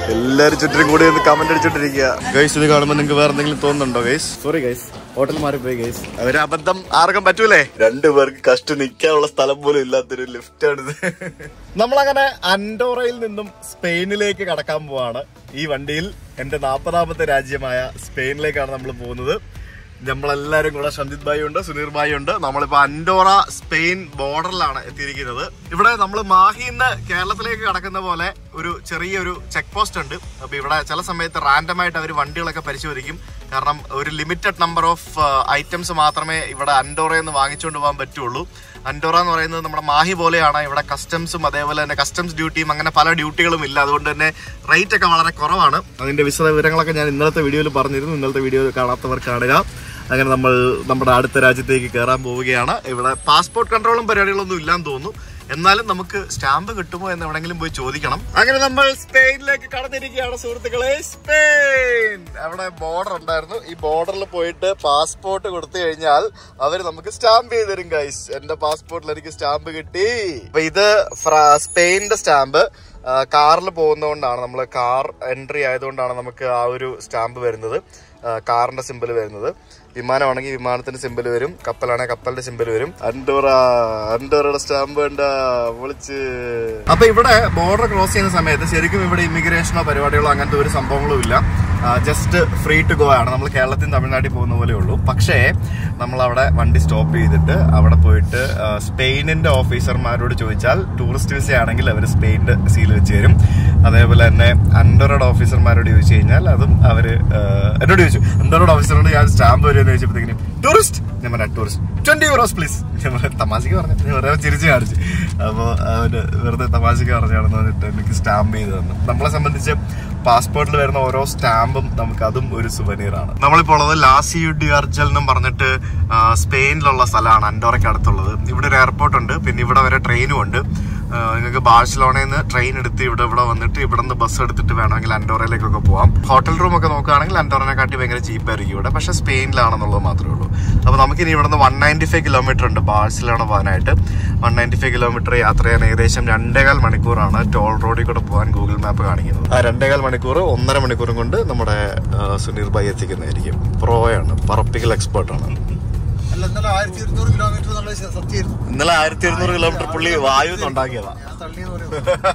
എല്ലാരും ചുറ്റിനും കൂടി ഒന്ന് കമന്റ് അടിച്ചോണ്ടിരിക്കുക ഗൈസ് ഇത് കാണുമ്പോൾ നിങ്ങൾക്ക് വേറെ എന്തെങ്കിലും തോന്നുന്നുണ്ടോ ഗൈസ് സോറി ഗൈസ് ഹോട്ടൽ മാറിപ്പോയി ഗൈസ് ഒരു അബദ്ധം ആർക്കും പറ്റൂലേ രണ്ടു പേർക്ക് കഷ്ടം നിൽക്കാനുള്ള സ്ഥലം പോലും ഇല്ലാത്തൊരു ലിഫ്റ്റ് ആണിത് നമ്മളങ്ങനെ അൻഡോറയിൽ നിന്നും സ്പെയിനിലേക്ക് കടക്കാൻ പോവാണ് ഈ വണ്ടിയിൽ എന്റെ നാൽപ്പതാമത്തെ രാജ്യമായ സ്പെയിനിലേക്കാണ് നമ്മൾ പോകുന്നത് നമ്മളെല്ലാരും കൂടെ സന്ദിത് ഭായി ഉണ്ട് സുനീർ ഭായി ഉണ്ട് നമ്മളിപ്പോ അൻഡോറ സ്പെയിൻ ബോർഡറിലാണ് എത്തിയിരിക്കുന്നത് ഇവിടെ നമ്മൾ മാഹിന്ന് കേരളത്തിലേക്ക് കടക്കുന്ന പോലെ ഒരു ചെറിയൊരു ചെക്ക് പോസ്റ്റ് ഉണ്ട് അപ്പൊ ഇവിടെ ചില സമയത്ത് റാൻഡം ആയിട്ട് അവർ വണ്ടികളൊക്കെ പരിശോധിക്കും കാരണം ഒരു ലിമിറ്റഡ് നമ്പർ ഓഫ് ഐറ്റംസ് മാത്രമേ ഇവിടെ അൻഡോറയിൽ നിന്ന് വാങ്ങിച്ചുകൊണ്ട് പോകാൻ പറ്റുള്ളൂ അൻഡോറ എന്ന് പറയുന്നത് നമ്മുടെ മാഹി പോലെയാണ് ഇവിടെ കസ്റ്റംസും അതേപോലെ തന്നെ കസ്റ്റംസ് ഡ്യൂട്ടിയും അങ്ങനെ പല ഡ്യൂട്ടികളും ഇല്ല അതുകൊണ്ട് തന്നെ റേറ്റ് ഒക്കെ വളരെ കുറവാണ് അതിന്റെ വിശദ വിവരങ്ങളൊക്കെ ഞാൻ ഇന്നലത്തെ വീഡിയോയിൽ പറഞ്ഞിരുന്നു ഇന്നലത്തെ വീഡിയോ കാണാത്തവർ കാണുക അങ്ങനെ നമ്മൾ നമ്മുടെ അടുത്ത രാജ്യത്തേക്ക് കയറാൻ പോവുകയാണ് ഇവിടെ പാസ്പോർട്ട് കൺട്രോളും പരിപാടികളൊന്നും ഇല്ലാന്ന് തോന്നുന്നു എന്നാലും നമുക്ക് സ്റ്റാമ്പ് കിട്ടുമോ എന്ന് എവിടെങ്കിലും പോയി ചോദിക്കണം അങ്ങനെ നമ്മൾ സ്പെയിനിലേക്ക് കടന്നിരിക്കുകയാണ് സുഹൃത്തുക്കളെ സ്പെയിൻ അവിടെ ബോർഡർ ഉണ്ടായിരുന്നു ഈ ബോർഡറിൽ പോയിട്ട് പാസ്പോർട്ട് കൊടുത്തു കഴിഞ്ഞാൽ അവർ നമുക്ക് സ്റ്റാമ്പ് ചെയ്ത് തരും ഗൈസ് എന്റെ പാസ്പോർട്ടിൽ എനിക്ക് സ്റ്റാമ്പ് കിട്ടി അപ്പൊ ഇത് ഫ്രാ- സ്പെയിനിന്റെ സ്റ്റാമ്പ് കാറിൽ പോകുന്നതുകൊണ്ടാണ് നമ്മൾ കാർ എൻട്രി ആയതുകൊണ്ടാണ് നമുക്ക് ആ ഒരു സ്റ്റാമ്പ് വരുന്നത് ആ, കാറിന്റെ സിമ്പിൾ വരുന്നത് വിമാനമാണെങ്കിൽ വിമാനത്തിന്റെ സിമ്പിൾ വരും കപ്പലാണെങ്കിൽ കപ്പലിന്റെ സിമ്പിൾ വരും അൻഡോറ അൻഡോറയുടെ സ്റ്റാമ്പ് വേണ്ട വിളിച്ച് അപ്പൊ ഇവിടെ ബോർഡർ ക്രോസ് ചെയ്യുന്ന സമയത്ത് ശരിക്കും ഇവിടെ ഇമിഗ്രേഷനോ പരിപാടികളോ അങ്ങനത്തെ ഒരു സംഭവങ്ങളും ഇല്ല ജസ്റ്റ് ഫ്രീ ടു ഗോ ആണ് നമ്മൾ കേരളത്തിൽ നിന്ന് തമിഴ്നാട്ടിൽ പോകുന്ന പോലെ ഉള്ളൂ പക്ഷേ നമ്മൾ അവിടെ വണ്ടി സ്റ്റോപ്പ് ചെയ്തിട്ട് അവിടെ പോയിട്ട് ആ, സ്പെയിനിന്റെ ഓഫീസർമാരോട് ചോദിച്ചാൽ ടൂറിസ്റ്റ് വിസ ആണെങ്കിൽ അവർ സ്പെയിനിന്റെ സീൽ വെച്ച് തരും അതേപോലെ തന്നെ അൻഡോറയുടെ ഓഫീസർമാരോട് ചോദിച്ചു കഴിഞ്ഞാൽ അതും അവര് ആ, എന്നോട് ചോദിച്ചു അൻഡോറയുടെ ഓഫീസറോട് ഞാൻ സ്റ്റാമ്പ് വരുമെന്ന് ചോദിച്ചപ്പോഴത്തേക്കും ടൂറിസ്റ്റ് ഞാൻ പറഞ്ഞ ടൂറിസ്റ്റ് ട്വന്റി യൂറോസ് പ്ലീസ് ഞാൻ പറഞ്ഞ തമാശക്ക് പറഞ്ഞു ഞാൻ വെറുതെ ചിരിച്ച് കാണിച്ചു അപ്പോൾ അവര് വെറുതെ തമാശക്ക് പറഞ്ഞാണെന്ന് പറഞ്ഞിട്ട് എനിക്ക് സ്റ്റാമ്പ് ചെയ്ത് തന്നു നമ്മളെ സംബന്ധിച്ച് പാസ്പോർട്ടിൽ വരുന്ന ഓരോ സ്റ്റാമ്പും നമുക്ക് അതും ഒരു സുവനീറാണ് നമ്മളിപ്പോൾ ഉള്ളത് ലാസി ഡി അർജൽ എന്നും പറഞ്ഞിട്ട് ആ, സ്പെയിനിലുള്ള സ്ഥലമാണ് അൻഡോറയ്ക്ക് അടുത്തുള്ളത് ഇവിടെ ഒരു എയർപോർട്ട് ഉണ്ട് പിന്നെ ഇവിടെ വരെ ട്രെയിനും ഉണ്ട് ആ, നിങ്ങൾക്ക് ബാഴ്സലോണയിൽ നിന്ന് ട്രെയിൻ എടുത്ത് ഇവിടെ ഇവിടെ വന്നിട്ട് ഇവിടെ നിന്ന് ബസ് എടുത്തിട്ട് വേണമെങ്കിൽ അൻഡോറയിലേക്കൊക്കെ പോവാം ഹോട്ടൽ റൂം ഒക്കെ നോക്കുകയാണെങ്കിൽ അൻഡോറനെ കാട്ടി ഭയങ്കര ചീപ്പായിരിക്കും ഇവിടെ പക്ഷെ സ്പെയിനിലാണെന്നുള്ളത് മാത്രമേ ഉള്ളൂ അപ്പോൾ നമുക്കിനി ഇവിടെ നിന്ന് വൺ നയൻറ്റി ഫൈവ് കിലോമീറ്റർ ഉണ്ട് ബാഴ്സലോണ പോകാനായിട്ട് വൺ നയൻറ്റി ഫൈവ് കിലോമീറ്റർ യാത്ര ചെയ്യാൻ ഏകദേശം രണ്ടേകാൽ മണിക്കൂറാണ് ടോൾ റോഡിൽ കൂടെ പോകാൻ ഗൂഗിൾ മാപ്പ് കാണിക്കുന്നത് ആ രണ്ടേകാൽ മണിക്കൂർ ഒന്നര മണിക്കൂറും കൊണ്ട് നമ്മുടെ ആ, സുനീർ ഭായി എത്തിക്കുന്നതായിരിക്കും പ്രോയാണ് പറപ്പിക്കൽ എക്സ്പേർട്ടാണ് അല്ല ഇന്നലെ ആയിരത്തി ഇരുന്നൂറ് കിലോമീറ്റർ എന്നുള്ളത് സത്യമായിരുന്നു ഇന്നലെ ആയിരത്തി ഒരുന്നൂറ് കിലോമീറ്റർ പുള്ളി വായു ഉണ്ടാക്കിയതാ ഞാൻ തള്ളിയെന്ന് പറയുന്നത്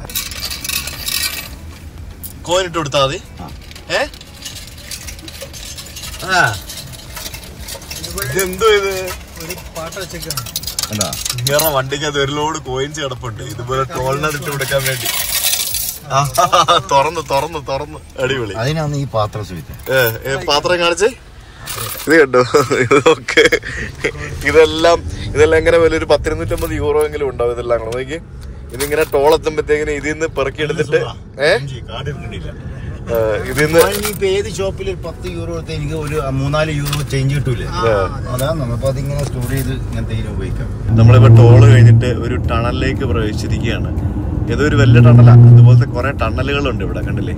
കോയിനിട്ട് കൊടുത്താൽ മതി ഏ ആ ഇതെന്തോ ഇത് ഒരു പാട്ട് വെച്ചേക്കാണ് വേറെ വണ്ടിക്കകത്ത് ഒരു ലോഡ് കോയിൻസ് കിടപ്പുണ്ട് ഇതുപോലെ ടോളിനകത്ത് ഇട്ട് കൊടുക്കാൻ വേണ്ടി ആ, തുറന്ന് തുറന്ന് തുറന്ന് അടിപൊളി അതിനാണ് ഈ പാത്രം സുഹിത്ത് ഏ, ഏ, പാത്രം കാണിച്ചേ ഇത് കണ്ടോ ഇതൊക്കെ ഇതെല്ലാം ഇതെല്ലാം എങ്ങനെ വില ഒരു പത്തിരുന്നൂറ്റമ്പത് യൂറോ എങ്കിലും ഉണ്ടാവും ഇതെല്ലാം കൂടെ നോക്കി ഇതിങ്ങനെ ടോൾ എത്തുമ്പോഴത്തേക്കിന് ഇതിൽ നിന്ന് പെറുക്കി എടുത്തിട്ട് ഏ ഏ, ഇതിൽ നിന്ന് ഇപ്പൊ ഏത് ഷോപ്പിൽ ഒരു പത്ത് യൂറോ എടുത്ത് എനിക്ക് ഒരു മൂന്നാല് യൂറോ ചേഞ്ച് കിട്ടൂലേ അതാണ് നമ്മളിപ്പോ അതിങ്ങനെ സ്റ്റോർ ചെയ്ത് ഇങ്ങനത്തെ ഇതിന് ഉപയോഗിക്കാം നമ്മളിപ്പോ ടോള് കഴിഞ്ഞിട്ട് ഒരു ടണലിലേക്ക് പ്രവേശിച്ചിരിക്കുകയാണ് ഇതൊരു വലിയ ടണലാ അതുപോലത്തെ കുറെ ടണലുകളുണ്ട് ഇവിടെ കണ്ടില്ലേ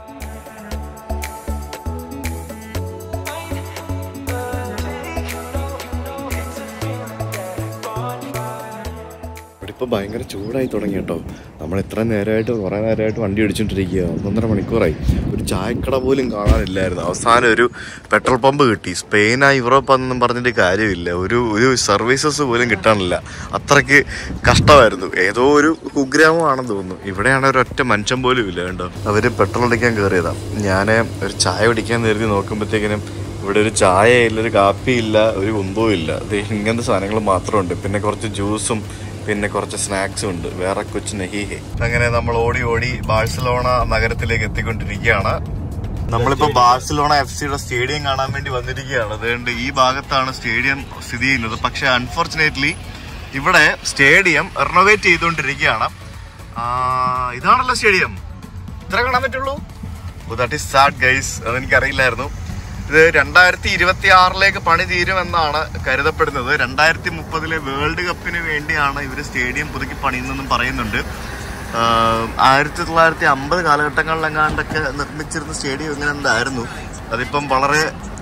ഇവിടെ ഇപ്പൊ ഭയങ്കര ചൂടായി തുടങ്ങി കേട്ടോ നമ്മൾ ഇത്ര നേരമായിട്ട് കുറെ നേരമായിട്ട് വണ്ടി ഓടിച്ചോണ്ടിരിക്കുക ഒന്നൊന്നര മണിക്കൂറായി ഒരു ചായക്കട പോലും കാണാനില്ലായിരുന്നു അവസാനം ഒരു പെട്രോൾ പമ്പ് കിട്ടി സ്പെയിനാ യൂറോപ്പ് എന്നൊന്നും പറഞ്ഞിട്ട് കാര്യമില്ല ഒരു ഒരു സർവീസസ് പോലും കിട്ടാനില്ല അത്രയ്ക്ക് കഷ്ടമായിരുന്നു ഏതോ ഒരു കുഗ്രാമമാണെന്ന് തോന്നുന്നു ഇവിടെയാണ് ഒരൊറ്റ മനുഷ്യൻ പോലും ഇല്ല കണ്ടോ അവര് പെട്രോൾ അടിക്കാൻ കയറിയതാ ഞാൻ ഒരു ചായ കുടിക്കാൻ കരുതി നോക്കുമ്പോഴത്തേക്കിനും ഇവിടെ ഒരു ചായ ഇല്ല ഒരു കാപ്പി ഇല്ല ഒരു കുന്തവും ഇല്ല ദേ ഇങ്ങനത്തെ സാധനങ്ങൾ മാത്രമുണ്ട് പിന്നെ കുറച്ച് ജ്യൂസും പിന്നെ കുറച്ച് സ്നാക്സും ഉണ്ട് വേറെ കൊച്ചു നെഹിഹെ അങ്ങനെ നമ്മൾ ഓടി ഓടി ബാഴ്സലോണ നഗരത്തിലേക്ക് എത്തിക്കൊണ്ടിരിക്കുകയാണ് നമ്മളിപ്പോ ബാഴ്സലോണ എഫ് സിയുടെ സ്റ്റേഡിയം കാണാൻ വേണ്ടി വന്നിരിക്കുകയാണ് അതുകൊണ്ട് ഈ ഭാഗത്താണ് സ്റ്റേഡിയം സ്ഥിതി ചെയ്യുന്നത് പക്ഷെ അൺഫോർച്ചുനേറ്റ്ലി ഇവിടെ സ്റ്റേഡിയം റിനോവേറ്റ് ചെയ്തുകൊണ്ടിരിക്കുകയാണ് ആ, ഇതാണല്ലോ സ്റ്റേഡിയം ഇത്ര കാണാൻ പറ്റുള്ളൂ ദാറ്റ് ഈസ് സാഡ് ഗൈസ് അതെനിക്ക് അറിയില്ലായിരുന്നു ഇത് രണ്ടായിരത്തി ഇരുപത്തി ആറിലേക്ക് പണി തീരുമെന്നാണ് കരുതപ്പെടുന്നത് രണ്ടായിരത്തി മുപ്പതിലെ വേൾഡ് കപ്പിന് വേണ്ടിയാണ് ഇവർ സ്റ്റേഡിയം പുതുക്കി പണിയുന്നെന്നും പറയുന്നുണ്ട് ആഹ് ആയിരത്തി തൊള്ളായിരത്തി അമ്പത് കാലഘട്ടങ്ങളിലെങ്ങാണ്ടൊക്കെ നിർമ്മിച്ചിരുന്ന സ്റ്റേഡിയം ഇങ്ങനെ എന്തായിരുന്നു അതിപ്പം വളരെ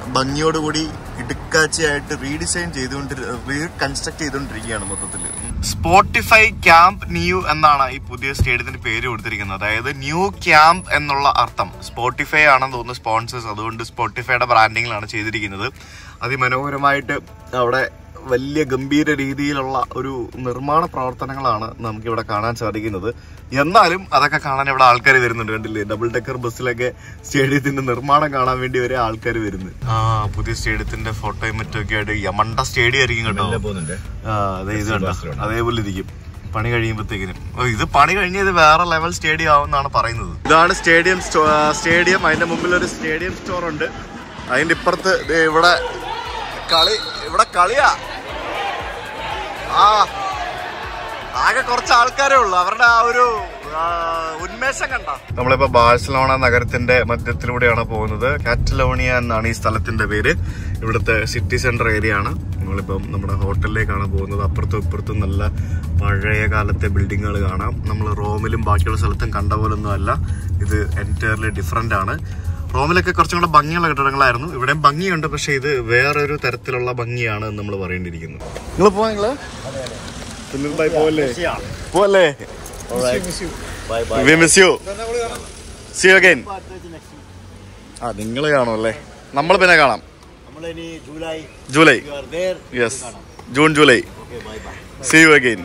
ഭംഗിയോടുകൂടി ഇടുക്കാച്ചയായിട്ട് റീഡിസൈൻ ചെയ്തുകൊണ്ട് റീകൺസ്ട്രക്ട് ചെയ്തുകൊണ്ടിരിക്കുകയാണ് മൊത്തത്തിൽ സ്പോട്ടിഫൈ ക്യാമ്പ് ന്യൂ എന്നാണ് ഈ പുതിയ സ്റ്റേഡിയത്തിന്റെ പേര് കൊടുത്തിരിക്കുന്നത് അതായത് ന്യൂ ക്യാമ്പ് എന്നുള്ള അർത്ഥം സ്പോട്ടിഫൈ ആണെന്ന് തോന്നുന്നു സ്പോൺസേഴ്സ് അതുകൊണ്ട് സ്പോട്ടിഫൈയുടെ ബ്രാൻഡിങ്ങിലാണ് ചെയ്തിരിക്കുന്നത് അതിമനോഹരമായിട്ട് അവിടെ വലിയ ഗംഭീര രീതിയിലുള്ള ഒരു നിർമ്മാണ പ്രവർത്തനങ്ങളാണ് നമുക്ക് ഇവിടെ കാണാൻ സാധിക്കുന്നത് എന്നാലും അതൊക്കെ കാണാൻ ഇവിടെ ആൾക്കാർ വരുന്നുണ്ട് കണ്ടില്ലേ ഡബിൾ ഡെക്കർ ബസ്സിലൊക്കെ സ്റ്റേഡിയത്തിന്റെ നിർമ്മാണം കാണാൻ വേണ്ടി വരെ ആൾക്കാർ വരുന്നു ആ പുതിയ സ്റ്റേഡിയത്തിന്റെ ഫോട്ടോയും മറ്റൊക്കെ ആയിട്ട് യമണ്ട സ്റ്റേഡിയം ആയിരിക്കും കേട്ടോ പോകുന്നുണ്ട് ആ അതെ ഇത് കണ്ടോ അതേപോലെ ഇരിക്കും പണി കഴിയുമ്പോഴത്തേക്കിനും ഓ ഇത് പണി കഴിഞ്ഞത് വേറെ ലെവൽ സ്റ്റേഡിയം ആവുമെന്നാണ് പറയുന്നത് ഇതാണ് സ്റ്റേഡിയം സ്റ്റേഡിയം അതിന്റെ മുമ്പിൽ ഒരു സ്റ്റേഡിയം സ്റ്റോർ ഉണ്ട് അതിന്റെ ഇപ്പുറത്ത് ദേ ഇവിടെ കളി ഇവിടെ കളിയാ ആ ആകെ കുറച്ച് ആൾക്കാരേ ഉള്ളൂ അവരുടെ ആ ഒരു ആ, ഉന്മേഷം കണ്ട നമ്മളിപ്പോ ബാഴ്സലോണ നഗരത്തിന്റെ മധ്യത്തിലൂടെയാണ് പോകുന്നത് കാറ്റലോണിയ എന്നാണ് ഈ സ്ഥലത്തിന്റെ പേര് ഇവിടുത്തെ സിറ്റി സെന്റർ ഏരിയ ആണ് നമ്മളിപ്പം നമ്മുടെ ഹോട്ടലിലേക്കാണ് പോകുന്നത് അപ്പുറത്തും ഇപ്പുറത്തും നല്ല പഴയ കാലത്തെ ബിൽഡിങ്ങുകൾ കാണാം നമ്മൾ റോമിലും ബാക്കിയുള്ള സ്ഥലത്തും കണ്ട പോലൊന്നും അല്ല ഇത് എൻറ്റയർലി ഡിഫറെന്റ് ആണ് റോമിലൊക്കെ കുറച്ചും കൂടെ ഭംഗിയുള്ള കെട്ടിടങ്ങളായിരുന്നു ഇവിടെയും ഭംഗിയുണ്ട് പക്ഷെ ഇത് വേറൊരു തരത്തിലുള്ള ഭംഗിയാണ് എന്ന് നമ്മൾ പറയേണ്ടിയിരിക്കുന്നത് നിങ്ങൾ പോവാ നിങ്ങള് സുനിൽഭായ് പോവല്ലേ പോവല്ലേ bye bye We miss you. See you again. ആ നിങ്ങൾ കാണുമല്ലേ നമ്മൾ പിന്നെ കാണാം നമ്മളിനി July July you are there yes June July okay bye bye see you again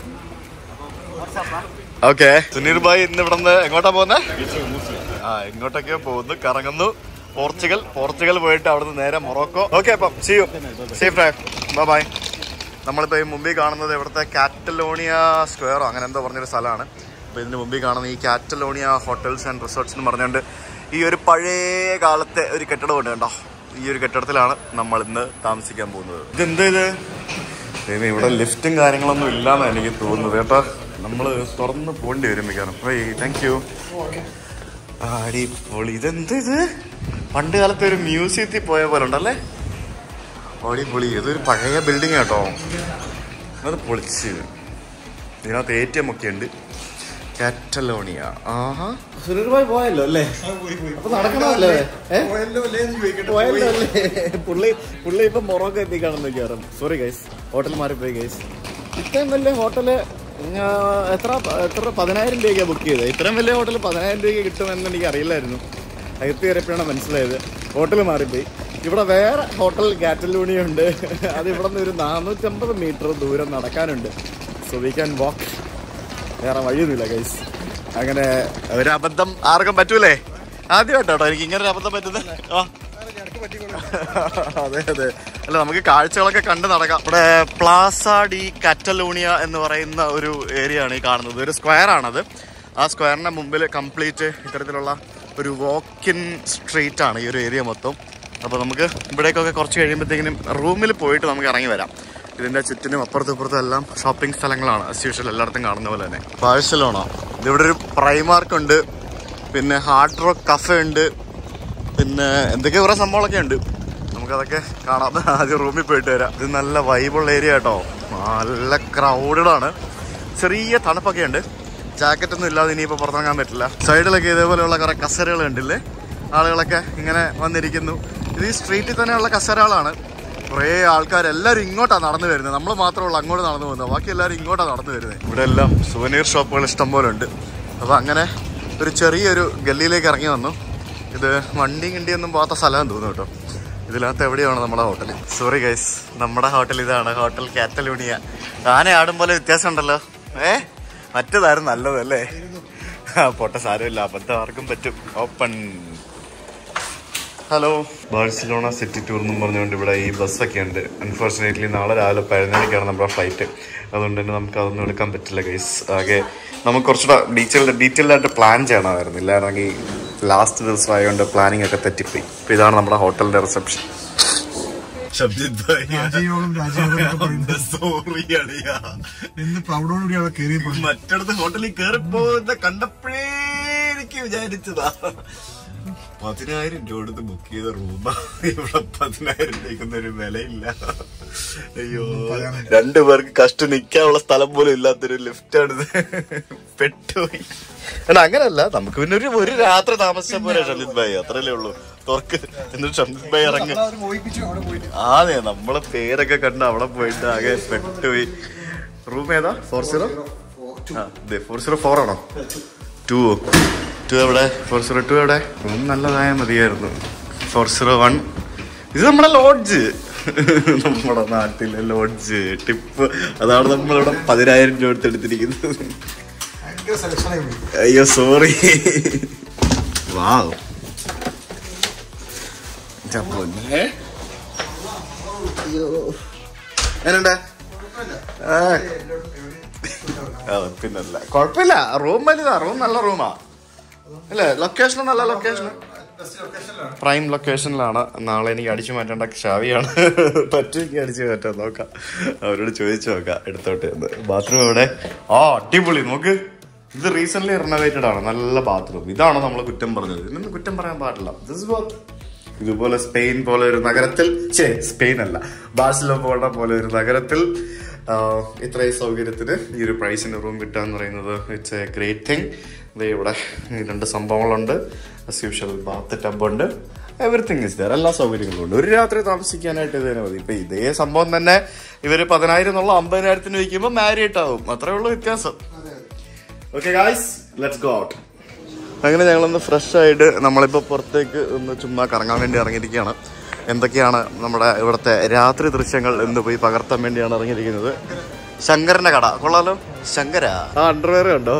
okay Suneer bhai ഇന്ന് ഇവിടെ നിന്ന് എങ്ങോട്ടാ പോകുന്നത് ആ ഇങ്ങോട്ടൊക്കെ പോകുന്നു കറങ്ങുന്നു പോർച്ചുഗൽ പോർച്ചുഗൽ പോയിട്ട് അവിടുന്ന് നേരെ മൊറോക്കോ ഓക്കെ അപ്പം see you safe drive bye bye നമ്മളിപ്പോൾ ഈ മുമ്പിൽ കാണുന്നത് ഇവിടുത്തെ കാറ്റലോണിയ സ്ക്വയറോ അങ്ങനെ എന്തോ പറഞ്ഞൊരു സ്ഥലമാണ് അപ്പോൾ ഇതിന് മുമ്പിൽ കാണുന്ന ഈ കാറ്റലോണിയ ഹോട്ടൽസ് ആൻഡ് റിസോർട്ട്സ് എന്ന് പറഞ്ഞുകൊണ്ട് ഈ ഒരു പഴയ കാലത്തെ ഒരു കെട്ടിടമുണ്ട് കണ്ടോ ഈ ഒരു കെട്ടിടത്തിലാണ് നമ്മൾ ഇന്ന് താമസിക്കാൻ പോകുന്നത് ഇതെന്താ ഇത് ദൈവമേ, ഇവിടെ ലിഫ്റ്റും കാര്യങ്ങളൊന്നും ഇല്ലാന്ന് എനിക്ക് തോന്നുന്നത് കേട്ടോ നമ്മൾ തുറന്ന് പോകേണ്ടി വരും മിക്കവാറും താങ്ക് യു അടിപൊളി ഇതെന്ത് ഇത് പണ്ട് കാലത്തെ ഒരു മ്യൂസിയത്തിൽ പോയ പോലെ ഉണ്ടല്ലേ അടിപൊളി ഇതൊരു പഴയ ബിൽഡിംഗ് കേട്ടോ അത് പൊളിച്ച് ഇതിനകത്ത് എ ടി എം ഒക്കെ ഉണ്ട് കാറ്റലോണിയ ആഹാ സുനിൽഭായ് പോയല്ലോ അല്ലേ അപ്പൊ നടക്കണമല്ലേ പോയല്ലോ അല്ലേ എന്ന് ചോദിക്കട്ടെ പോയല്ലോ അല്ലേ പുള്ളി പുള്ളി ഇപ്പൊ മൊറോക്കോ എത്തിക്കാണെന്ന് മിക്കവാറും സോറി ഗൈസ് ഹോട്ടൽ മാറിപ്പോയി ഗൈസ് ഇത്രയും വലിയ ഹോട്ടല് ആ, എത്ര എത്ര പതിനായിരം രൂപയ്ക്കാണ് ബുക്ക് ചെയ്തത് ഇത്രയും വലിയ ഹോട്ടൽ പതിനായിരം രൂപയ്ക്ക് കിട്ടുമെന്ന് എനിക്ക് അറിയില്ലായിരുന്നു അകത്ത് കയറിയപ്പോഴാണ് മനസ്സിലായത് ഹോട്ടൽ മാറിപ്പോയി ഇവിടെ വേറെ ഹോട്ടൽ കാറ്റലൂണി ഉണ്ട് അത് ഇവിടെ നിന്ന് ഒരു നാനൂറ്റമ്പത് മീറ്റർ ദൂരം നടക്കാനുണ്ട് സോ വി ക്യാൻ വാക്ക് വേറെ വഴിയൊന്നുമില്ല ഗൈസ് അങ്ങനെ ഒരു അബദ്ധം ആർക്കും പറ്റൂലേ ആദ്യമായിട്ടോ എനിക്ക് ഇങ്ങനെ ഒരു അബദ്ധം പറ്റുന്നത് ആ അതെ അതെ അല്ല നമുക്ക് കാഴ്ചകളൊക്കെ കണ്ട് നടക്കാം ഇവിടെ പ്ലാസ ഡി കാറ്റലൂണിയ എന്ന് പറയുന്ന ഒരു ഏരിയ ആണ് ഈ കാണുന്നത് ഒരു സ്ക്വയർ ആണത് ആ സ്ക്വയറിന്റെ മുമ്പിൽ കംപ്ലീറ്റ് ഇത്തരത്തിലുള്ള ഒരു വാക്കിൻ സ്ട്രീറ്റ് ആണ് ഈ ഒരു ഏരിയ മൊത്തം അപ്പോൾ നമുക്ക് ഇവിടേക്കൊക്കെ കുറച്ച് കഴിയുമ്പോഴത്തേക്കിനും റൂമിൽ പോയിട്ട് നമുക്ക് ഇറങ്ങി വരാം ഇതിന്റെ ചുറ്റിനും അപ്പുറത്തും ഇപ്പുറത്തും എല്ലാം ഷോപ്പിംഗ് സ്ഥലങ്ങളാണ് as usual എല്ലായിടത്തും കാണുന്ന പോലെ തന്നെ ബാഴ്സലോണ ഇതിവിടെ ഒരു പ്രൈമാർക്ക് ഉണ്ട് പിന്നെ ഹാർഡ് റോക്ക് കഫേ ഉണ്ട് പിന്നെ എന്തൊക്കെ കുറെ സംഭവങ്ങളൊക്കെ ഉണ്ട് നമുക്കതൊക്കെ കാണാം ആദ്യം റൂമിൽ പോയിട്ട് വരാം ഇത് നല്ല വൈബുള്ള ഏരിയ കേട്ടോ നല്ല ക്രൗഡഡ് ആണ് ചെറിയ തണുപ്പൊക്കെ ഉണ്ട് ജാക്കറ്റ് ഒന്നും ഇല്ലാതെ ഇനിയിപ്പോൾ പുറത്തിറങ്ങാൻ പറ്റില്ല സൈഡിലൊക്കെ ഇതേപോലെയുള്ള കുറെ കസേരകൾ കണ്ടില്ലേ ആളുകളൊക്കെ ഇങ്ങനെ വന്നിരിക്കുന്നു ഇത് ഈ സ്ട്രീറ്റിൽ തന്നെയുള്ള കസേരകളാണ് കുറേ ആൾക്കാർ എല്ലാവരും ഇങ്ങോട്ടാണ് നടന്നു വരുന്നത് നമ്മൾ മാത്രമുള്ള അങ്ങോട്ട് നടന്നു പോകുന്നത് ബാക്കി എല്ലാവരും ഇങ്ങോട്ടാണ് നടന്നു വരുന്നത് ഇവിടെ എല്ലാം സുവനീർ ഷോപ്പുകൾ ഇഷ്ടം പോലെ ഉണ്ട് അപ്പോൾ അങ്ങനെ ഒരു ചെറിയൊരു ഗല്ലിയിലേക്ക് ഇറങ്ങി വന്നു ഇത് വണ്ടി കിണ്ടിയൊന്നും പോകാത്ത സ്ഥലമാണെന്ന് തോന്നുന്നു കേട്ടോ ഇതിനകത്ത് എവിടെയാണ് നമ്മുടെ ഹോട്ടൽ സോറി ഗൈസ് നമ്മുടെ ഹോട്ടൽ ഇതാണ് ഹോട്ടൽ കാറ്റലൂണിയ ആന ആടും പോലെ വ്യത്യാസം ഉണ്ടല്ലോ ഏ മറ്റേതായിരുന്നു നല്ലത് അല്ലേ ആ, പോട്ടെ സാരമില്ല അബദ്ധം ആർക്കും പറ്റും open hello Barcelona city tour എന്നും പറഞ്ഞുകൊണ്ട് ഇവിടെ ഈ ബസ്സൊക്കെ ഉണ്ട് അൺഫോർച്ചുനേറ്റ്ലി നാളെ രാവിലെ പതിനൊന്നരയ്ക്കാണ് നമ്മുടെ ഫ്ലൈറ്റ് അതുകൊണ്ട് തന്നെ നമുക്ക് അതൊന്നും എടുക്കാൻ പറ്റില്ല ഗൈസ് ആകെ നമുക്ക് കുറച്ചുകൂടെ ഡീറ്റെയിൽഡ് ഡീറ്റെയിൽഡ് ആയിട്ട് പ്ലാൻ ചെയ്യണമായിരുന്നു ഇല്ലായിരുന്നെങ്കിൽ ലാസ്റ്റ് ദിവസം ആയതുകൊണ്ട് പ്ലാനിങ് ഒക്കെ തെറ്റിപ്പോയി ഇപ്പൊ ഇതാണ് നമ്മുടെ ഹോട്ടലിന്റെ റിസപ്ഷൻ ശബ്ജിത് രാജയോഗം രാജയോഗം എന്നൊക്കെ പറയുന്നത് സോറി അളിയാ എന്ന് പ്രൗഢോടുകൂടി അവിടെ കയറിയപ്പോൾ മറ്റിടത്ത് ഹോട്ടലിൽ കയറിപ്പോകുന്ന കണ്ടപ്പോഴേ എനിക്ക് വിചാരിച്ചതാ പതിനായിരം രൂപ കൊടുത്ത് ബുക്ക് ചെയ്ത റൂമ ഇവിടെ പതിനായിരം രൂപയ്ക്കൊന്നും ഒരു വിലയില്ല അയ്യോ രണ്ടു പേർക്ക് കഷ്ടം നിൽക്കാനുള്ള സ്ഥലം പോലും ഇല്ലാത്തൊരു ലിഫ്റ്റാണിത് പെട്ടുപോയി അല്ല അങ്ങനല്ല നമുക്ക് പിന്നെ ഒരു ഒരു രാത്രി താമസിച്ച പോലെ ഷലിത് ഭായി അത്രല്ലേ ഉള്ളൂ തുറക്ക് എന്നിട്ട് ഷംസ് ഭായി ഇറങ്ങ് അവർ മോഹിപ്പിച്ചു അവിടെ പോയിട്ട് ആതെ നമ്മളെ പേരൊക്കെ കണ്ട് അവിടെ പോയിട്ട് ആകെ പെട്ടുപോയി റൂം ഏതാ ഫോർ സീറോ ആ അതെ ഫോർ സീറോ ഫോർ ആണോ ടു ടു എവിടെ ഫോർ സീറോ ടു എവിടെ റൂം നല്ലതായ മതിയായിരുന്നു ഫോർ സീറോ വൺ ഇത് നമ്മുടെ ലോഡ്ജ് നമ്മുടെ നാട്ടിലെ ലോഡ്ജ് ടിപ്പ് അതാണ് നമ്മളിവിടെ പതിനായിരം രൂപ എടുത്തെടുത്തിരിക്കുന്നത് ഭയങ്കര സെലക്ഷനായി പോയി അയ്യോ സോറി വാവ് എന്നുണ്ട് പിന്നല്ല കുഴപ്പമില്ല റൂം വലുതാ റൂം നല്ല റൂമാ അല്ലേ ലൊക്കേഷൻ നല്ല ലൊക്കേഷൻ പ്രൈം ലൊക്കേഷനിലാണ് നാളെ എനിക്ക് അടിച്ചു മാറ്റേണ്ട ഷാവിയാണ് പറ്റുമെങ്കിൽ അടിച്ചു മാറ്റാം നോക്കാം അവരോട് ചോദിച്ചു നോക്കാം എടുത്തോട്ട് എന്ന് ബാത്റൂം എവിടെ ആ അടിപൊളി നോക്ക് ഇത് റീസെന്റ് റിനോവേറ്റഡ് ആണ് നല്ല ബാത്റൂം ഇതാണോ നമ്മൾ കുറ്റം പറഞ്ഞത് ഇതിനൊന്നും കുറ്റം പറയാൻ പാടില്ല ദിസ് വാട്ട് ഇതുപോലെ സ്പെയിൻ പോലെ ഒരു നഗരത്തിൽ ചേ സ്പെയിൻ അല്ല ബാഴ്സലോണ പോലെ ഒരു നഗരത്തിൽ ആ, ഇത്രയും സൗകര്യത്തിന് ഈ ഒരു പ്രൈസിന് റൂം കിട്ടുക എന്ന് പറയുന്നത് ഇറ്റ്സ് എ ഗ്രേറ്റ് തിങ് ദേ ഇവിടെ ഈ രണ്ട് സംഭവങ്ങളുണ്ട് അസ് യൂഷ്വൽ ബാത്ത് ടബ് ഉണ്ട് എവറിത്തിങ് ഇസ് ദർ എല്ലാ സൗകര്യങ്ങളും ഉണ്ട് ഒരു രാത്രി താമസിക്കാനായിട്ട് ഇത് തന്നെ മതി ഇപ്പൊ ഇതേ സംഭവം തന്നെ ഇവര് പതിനായിരം എന്നുള്ള അമ്പതിനായിരത്തിന് വയ്ക്കുമ്പോൾ മാരിയേറ്റ് ആവും അത്രേ ഉള്ളൂ വ്യത്യാസം okay guys let's go out അങ്ങനെ ഞങ്ങളൊന്ന് ഫ്രഷ് ആയിട്ട് നമ്മളിപ്പോ പുറത്തേക്ക് ഒന്ന് ചുമ്മാ കറങ്ങാൻ വേണ്ടി ഇറങ്ങിയിരിക്കുകയാണ് എന്തൊക്കെയാണ് നമ്മുടെ ഇവിടുത്തെ രാത്രി ദൃശ്യങ്ങൾ എന്ന് പോയി പകർത്താൻ വേണ്ടിയാണ് ഇറങ്ങിയിരിക്കുന്നത് ശങ്കരന്റെ കട കൊള്ളാലോ ശങ്കര ആ അണ്ടർവെയർ കണ്ടോ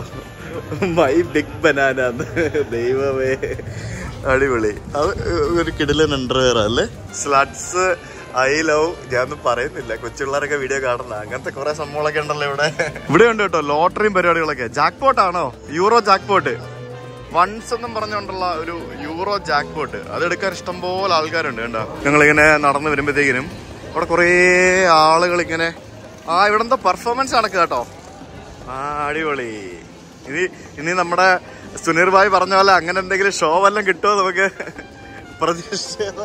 മൈ ബിഗ് ബനാന ദൈവമേ അടിപൊളി അത് ഒരു കിടിലൻ അണ്ടർവെയർ അല്ലേ സ്ലഡ്സ് ഐ ലവ് ഞാനൊന്നും പറയുന്നില്ല കൊച്ചുപിള്ളേരൊക്കെ വീഡിയോ കാണുന്ന അങ്ങനത്തെ കുറെ സംഭവങ്ങളൊക്കെ ഉണ്ടല്ലോ ഇവിടെ ഇവിടെ ഉണ്ട് കേട്ടോ ലോട്ടറിയും പരിപാടികളൊക്കെ ജാക്ക് പോട്ട് ആണോ യൂറോ ജാക്ക് പോട്ട് വൺസ് എന്നും പറഞ്ഞുകൊണ്ടുള്ള ഒരു യൂറോ ജാക്ക് പോട്ട് അതെടുക്കാൻ ഇഷ്ടംപോലെ ആൾക്കാരുണ്ട് കണ്ടോ ഞങ്ങളിങ്ങനെ നടന്നു വരുമ്പോഴത്തേക്കിനും അവിടെ കുറേ ആളുകൾ ഇങ്ങനെ ആ ഇവിടെ എന്തോ പെർഫോമൻസ് നടക്കുക കേട്ടോ ആ അടിപൊളി ഇനി ഇനി നമ്മുടെ സുനീർ ഭായ് പറഞ്ഞ പോലെ അങ്ങനെ എന്തെങ്കിലും ഷോ വല്ലതും കിട്ടുമോ നമുക്ക് പ്രതീക്ഷിച്ചതോ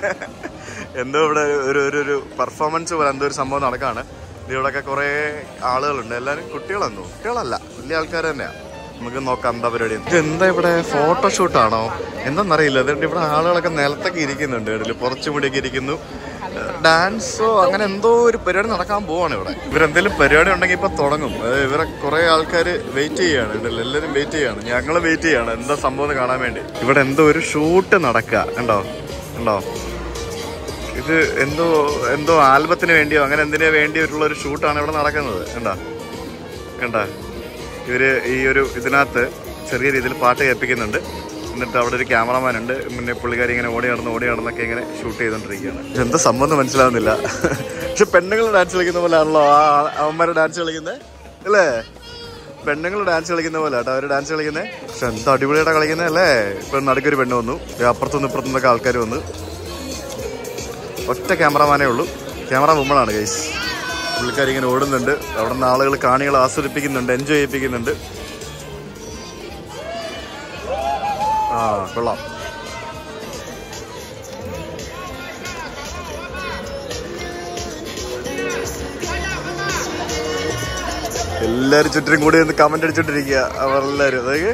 എന്തോ ഇവിടെ ഒരു ഒരു ഒരു പെർഫോമൻസ് പോലെ എന്തോ ഒരു സംഭവം നടക്കാണ് ഇവിടെയൊക്കെ കുറേ ആളുകളുണ്ട് എല്ലാവരും കുട്ടികളെന്നോ കുട്ടികളല്ല വലിയ ആൾക്കാർ തന്നെയാണ് നമുക്ക് നോക്കാം എന്താ പരിപാടി ഇത് എന്താ ഇവിടെ ഫോട്ടോഷൂട്ടാണോ എന്താണെന്നറിയില്ല അതുകൊണ്ട് ഇവിടെ ആളുകളൊക്കെ നിലത്തൊക്കെ ഇരിക്കുന്നുണ്ട് ഇതിൽ പുറച്ചു മുടിയൊക്കെ ഇരിക്കുന്നു ഡാൻസോ അങ്ങനെ എന്തോ ഒരു പരിപാടി നടക്കാൻ പോവാണ് ഇവിടെ ഇവരെന്തെങ്കിലും പരിപാടി ഉണ്ടെങ്കിൽ ഇപ്പൊ തുടങ്ങും അത് ഇവരെ കുറെ ആൾക്കാർ വെയിറ്റ് ചെയ്യാണ് ഇവിടെ എല്ലാവരും വെയിറ്റ് ചെയ്യാണ് ഞങ്ങൾ വെയിറ്റ് ചെയ്യാണ് എന്താ സംഭവം എന്ന് കാണാൻ വേണ്ടി ഇവിടെ എന്തോ ഒരു ഷൂട്ട് നടക്കുക കണ്ടോ കണ്ടോ ഇത് എന്തോ എന്തോ ആൽബത്തിന് വേണ്ടിയോ അങ്ങനെ എന്തിനോ വേണ്ടിയിട്ടുള്ള ഒരു ഷൂട്ടാണ് ഇവിടെ നടക്കുന്നത് കണ്ടാ കണ്ട ഇവര് ഈ ഒരു ഇതിനകത്ത് ചെറിയ രീതിയിൽ പാട്ട് കേൾപ്പിക്കുന്നുണ്ട് എന്നിട്ട് അവിടെ ഒരു ക്യാമറമാൻ ഉണ്ട് മുന്നേ പുള്ളിക്കാരി ഇങ്ങനെ ഓടി നടന്ന് ഓടി നടന്നൊക്കെ ഇങ്ങനെ ഷൂട്ട് ചെയ്തോണ്ടിരിക്കുകയാണ് എന്താ സംഭവം എന്ന് മനസ്സിലാവുന്നില്ല പക്ഷെ പെണ്ണുങ്ങൾ ഡാൻസ് കളിക്കുന്ന പോലെ ആണല്ലോ ആ അവന്മാരെ ഡാൻസ് കളിക്കുന്നത് അല്ലേ പെണ്ണുങ്ങൾ ഡാൻസ് കളിക്കുന്ന പോലെ കേട്ടോ അവര് ഡാൻസ് കളിക്കുന്നത് പക്ഷെ എന്താ അടിപൊളിയായിട്ടാ കളിക്കുന്നത് അല്ലേ ഇപ്പൊ നടുക്കൊരു പെണ്ണ് വന്നു ദേ അപ്പുറത്തുനിന്ന് ഇപ്പുറത്തുനിന്നൊക്കെ ആൾക്കാർ വന്നു ഒറ്റ ക്യാമറമാനേ ഉള്ളൂ ക്യാമറ വുമ്മണാണ് ഗൈസ് പുള്ളിക്കാരി ഇങ്ങനെ ഓടുന്നുണ്ട് അവിടെ നിന്ന് ആളുകൾ കാണികളെ ആസ്വദിപ്പിക്കുന്നുണ്ട് എൻജോയ് ചെയ്യിപ്പിക്കുന്നുണ്ട് ആ കൊള്ളാം എല്ലാരും ചുറ്റിനും കൂടി നിന്ന് കമന്റ് അടിച്ചോണ്ടിരിക്കുക അവരെല്ലാരും അതൊക്കെ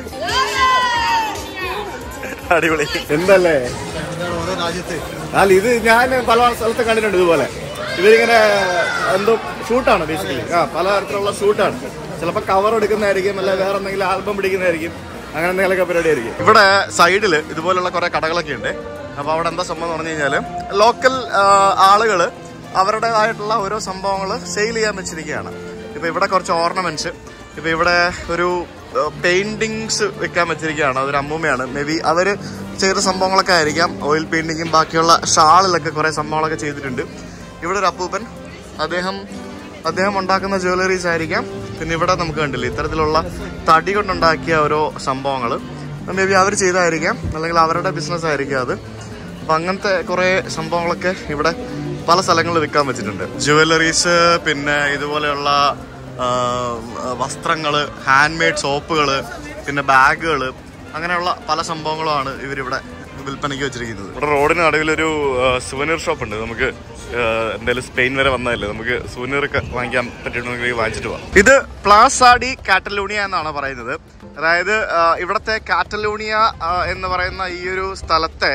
അടിപൊളി എന്തല്ലേ എന്താണ് ഓരോ രാജ്യത്ത് അല്ല ഇത് ഞാൻ പല സ്ഥലത്ത് കണ്ടിട്ടുണ്ട് ഇതുപോലെ ഇവരിങ്ങനെ എന്തോ ഷൂട്ടാണ് ബേസിക്കലി ആ പല തരത്തിലുള്ള ഷൂട്ടാണ് ചിലപ്പോൾ കവർ എടുക്കുന്നതായിരിക്കും അല്ല വേറെ എന്തെങ്കിലും ആൽബം പിടിക്കുന്നതായിരിക്കും അങ്ങനെ എന്തെങ്കിലുമൊക്കെ പരിപാടി ആയിരിക്കും ഇവിടെ സൈഡിൽ ഇതുപോലുള്ള കുറെ കടകളൊക്കെ ഉണ്ട് അപ്പൊ അവിടെ എന്താ സംഭവം എന്ന് പറഞ്ഞു കഴിഞ്ഞാല് ലോക്കൽ ആളുകൾ അവരുടേതായിട്ടുള്ള ഓരോ സംഭവങ്ങൾ സെയിൽ ചെയ്യാൻ വെച്ചിരിക്കുകയാണ് ഇപ്പൊ ഇവിടെ കുറച്ച് ഓർണമെന്റ്സ് ഇപ്പൊ ഇവിടെ ഒരു പെയിന്റിങ്സ് വെക്കാൻ വെച്ചിരിക്കുകയാണ് അതൊരു അമ്മൂമ്മയാണ് മേ ബി അവര് ചെയ്ത സംഭവങ്ങളൊക്കെ ആയിരിക്കാം ഓയിൽ പെയിന്റിങ്ങും ബാക്കിയുള്ള ഷാളിലൊക്കെ കുറെ സംഭവങ്ങളൊക്കെ ചെയ്തിട്ടുണ്ട് ഇവിടെ ഒരു അപ്പൂപ്പൻ അദ്ദേഹം അദ്ദേഹം ഉണ്ടാക്കുന്ന ജ്വല്ലറീസ് ആയിരിക്കാം പിന്നെ ഇവിടെ നമുക്ക് കണ്ടില്ലേ ഇത്തരത്തിലുള്ള തടി കൊണ്ടുണ്ടാക്കിയ ഓരോ സംഭവങ്ങൾ മേ ബി അവർ ചെയ്തായിരിക്കാം അല്ലെങ്കിൽ അവരുടെ ബിസിനസ് ആയിരിക്കാം അത് അപ്പൊ അങ്ങനത്തെ കുറെ സംഭവങ്ങളൊക്കെ ഇവിടെ പല സ്ഥലങ്ങളിൽ വിൽക്കാൻ വെച്ചിട്ടുണ്ട് ജുവല്ലറീസ് പിന്നെ ഇതുപോലെയുള്ള ആ, വസ്ത്രങ്ങള് ഹാൻഡ് മെയ്ഡ് സോപ്പുകള് പിന്നെ ബാഗുകള് അങ്ങനെയുള്ള പല സംഭവങ്ങളുമാണ് ഇവരിവിടെ വിൽപ്പനയ്ക്ക് വെച്ചിരിക്കുന്നത് ഇവിടെ റോഡിന് നടുവിലൊരു സുവനീർ ഷോപ്പ് ഉണ്ട് നമുക്ക് ആ, എന്തായാലും സ്പെയിൻ വരെ വന്നതല്ലേ നമുക്ക് സുവനീർ ഒക്കെ വാങ്ങിക്കാൻ പറ്റിയിട്ടുണ്ടെങ്കിൽ വാങ്ങിച്ചിട്ട് പോവാം ഇത് പ്ലാസാഡി കാറ്റലൂണിയ എന്നാണ് പറയുന്നത് അതായത് ആ, ഇവിടത്തെ കാറ്റലൂണിയ ആ, എന്ന് പറയുന്ന ഈ ഒരു സ്ഥലത്തെ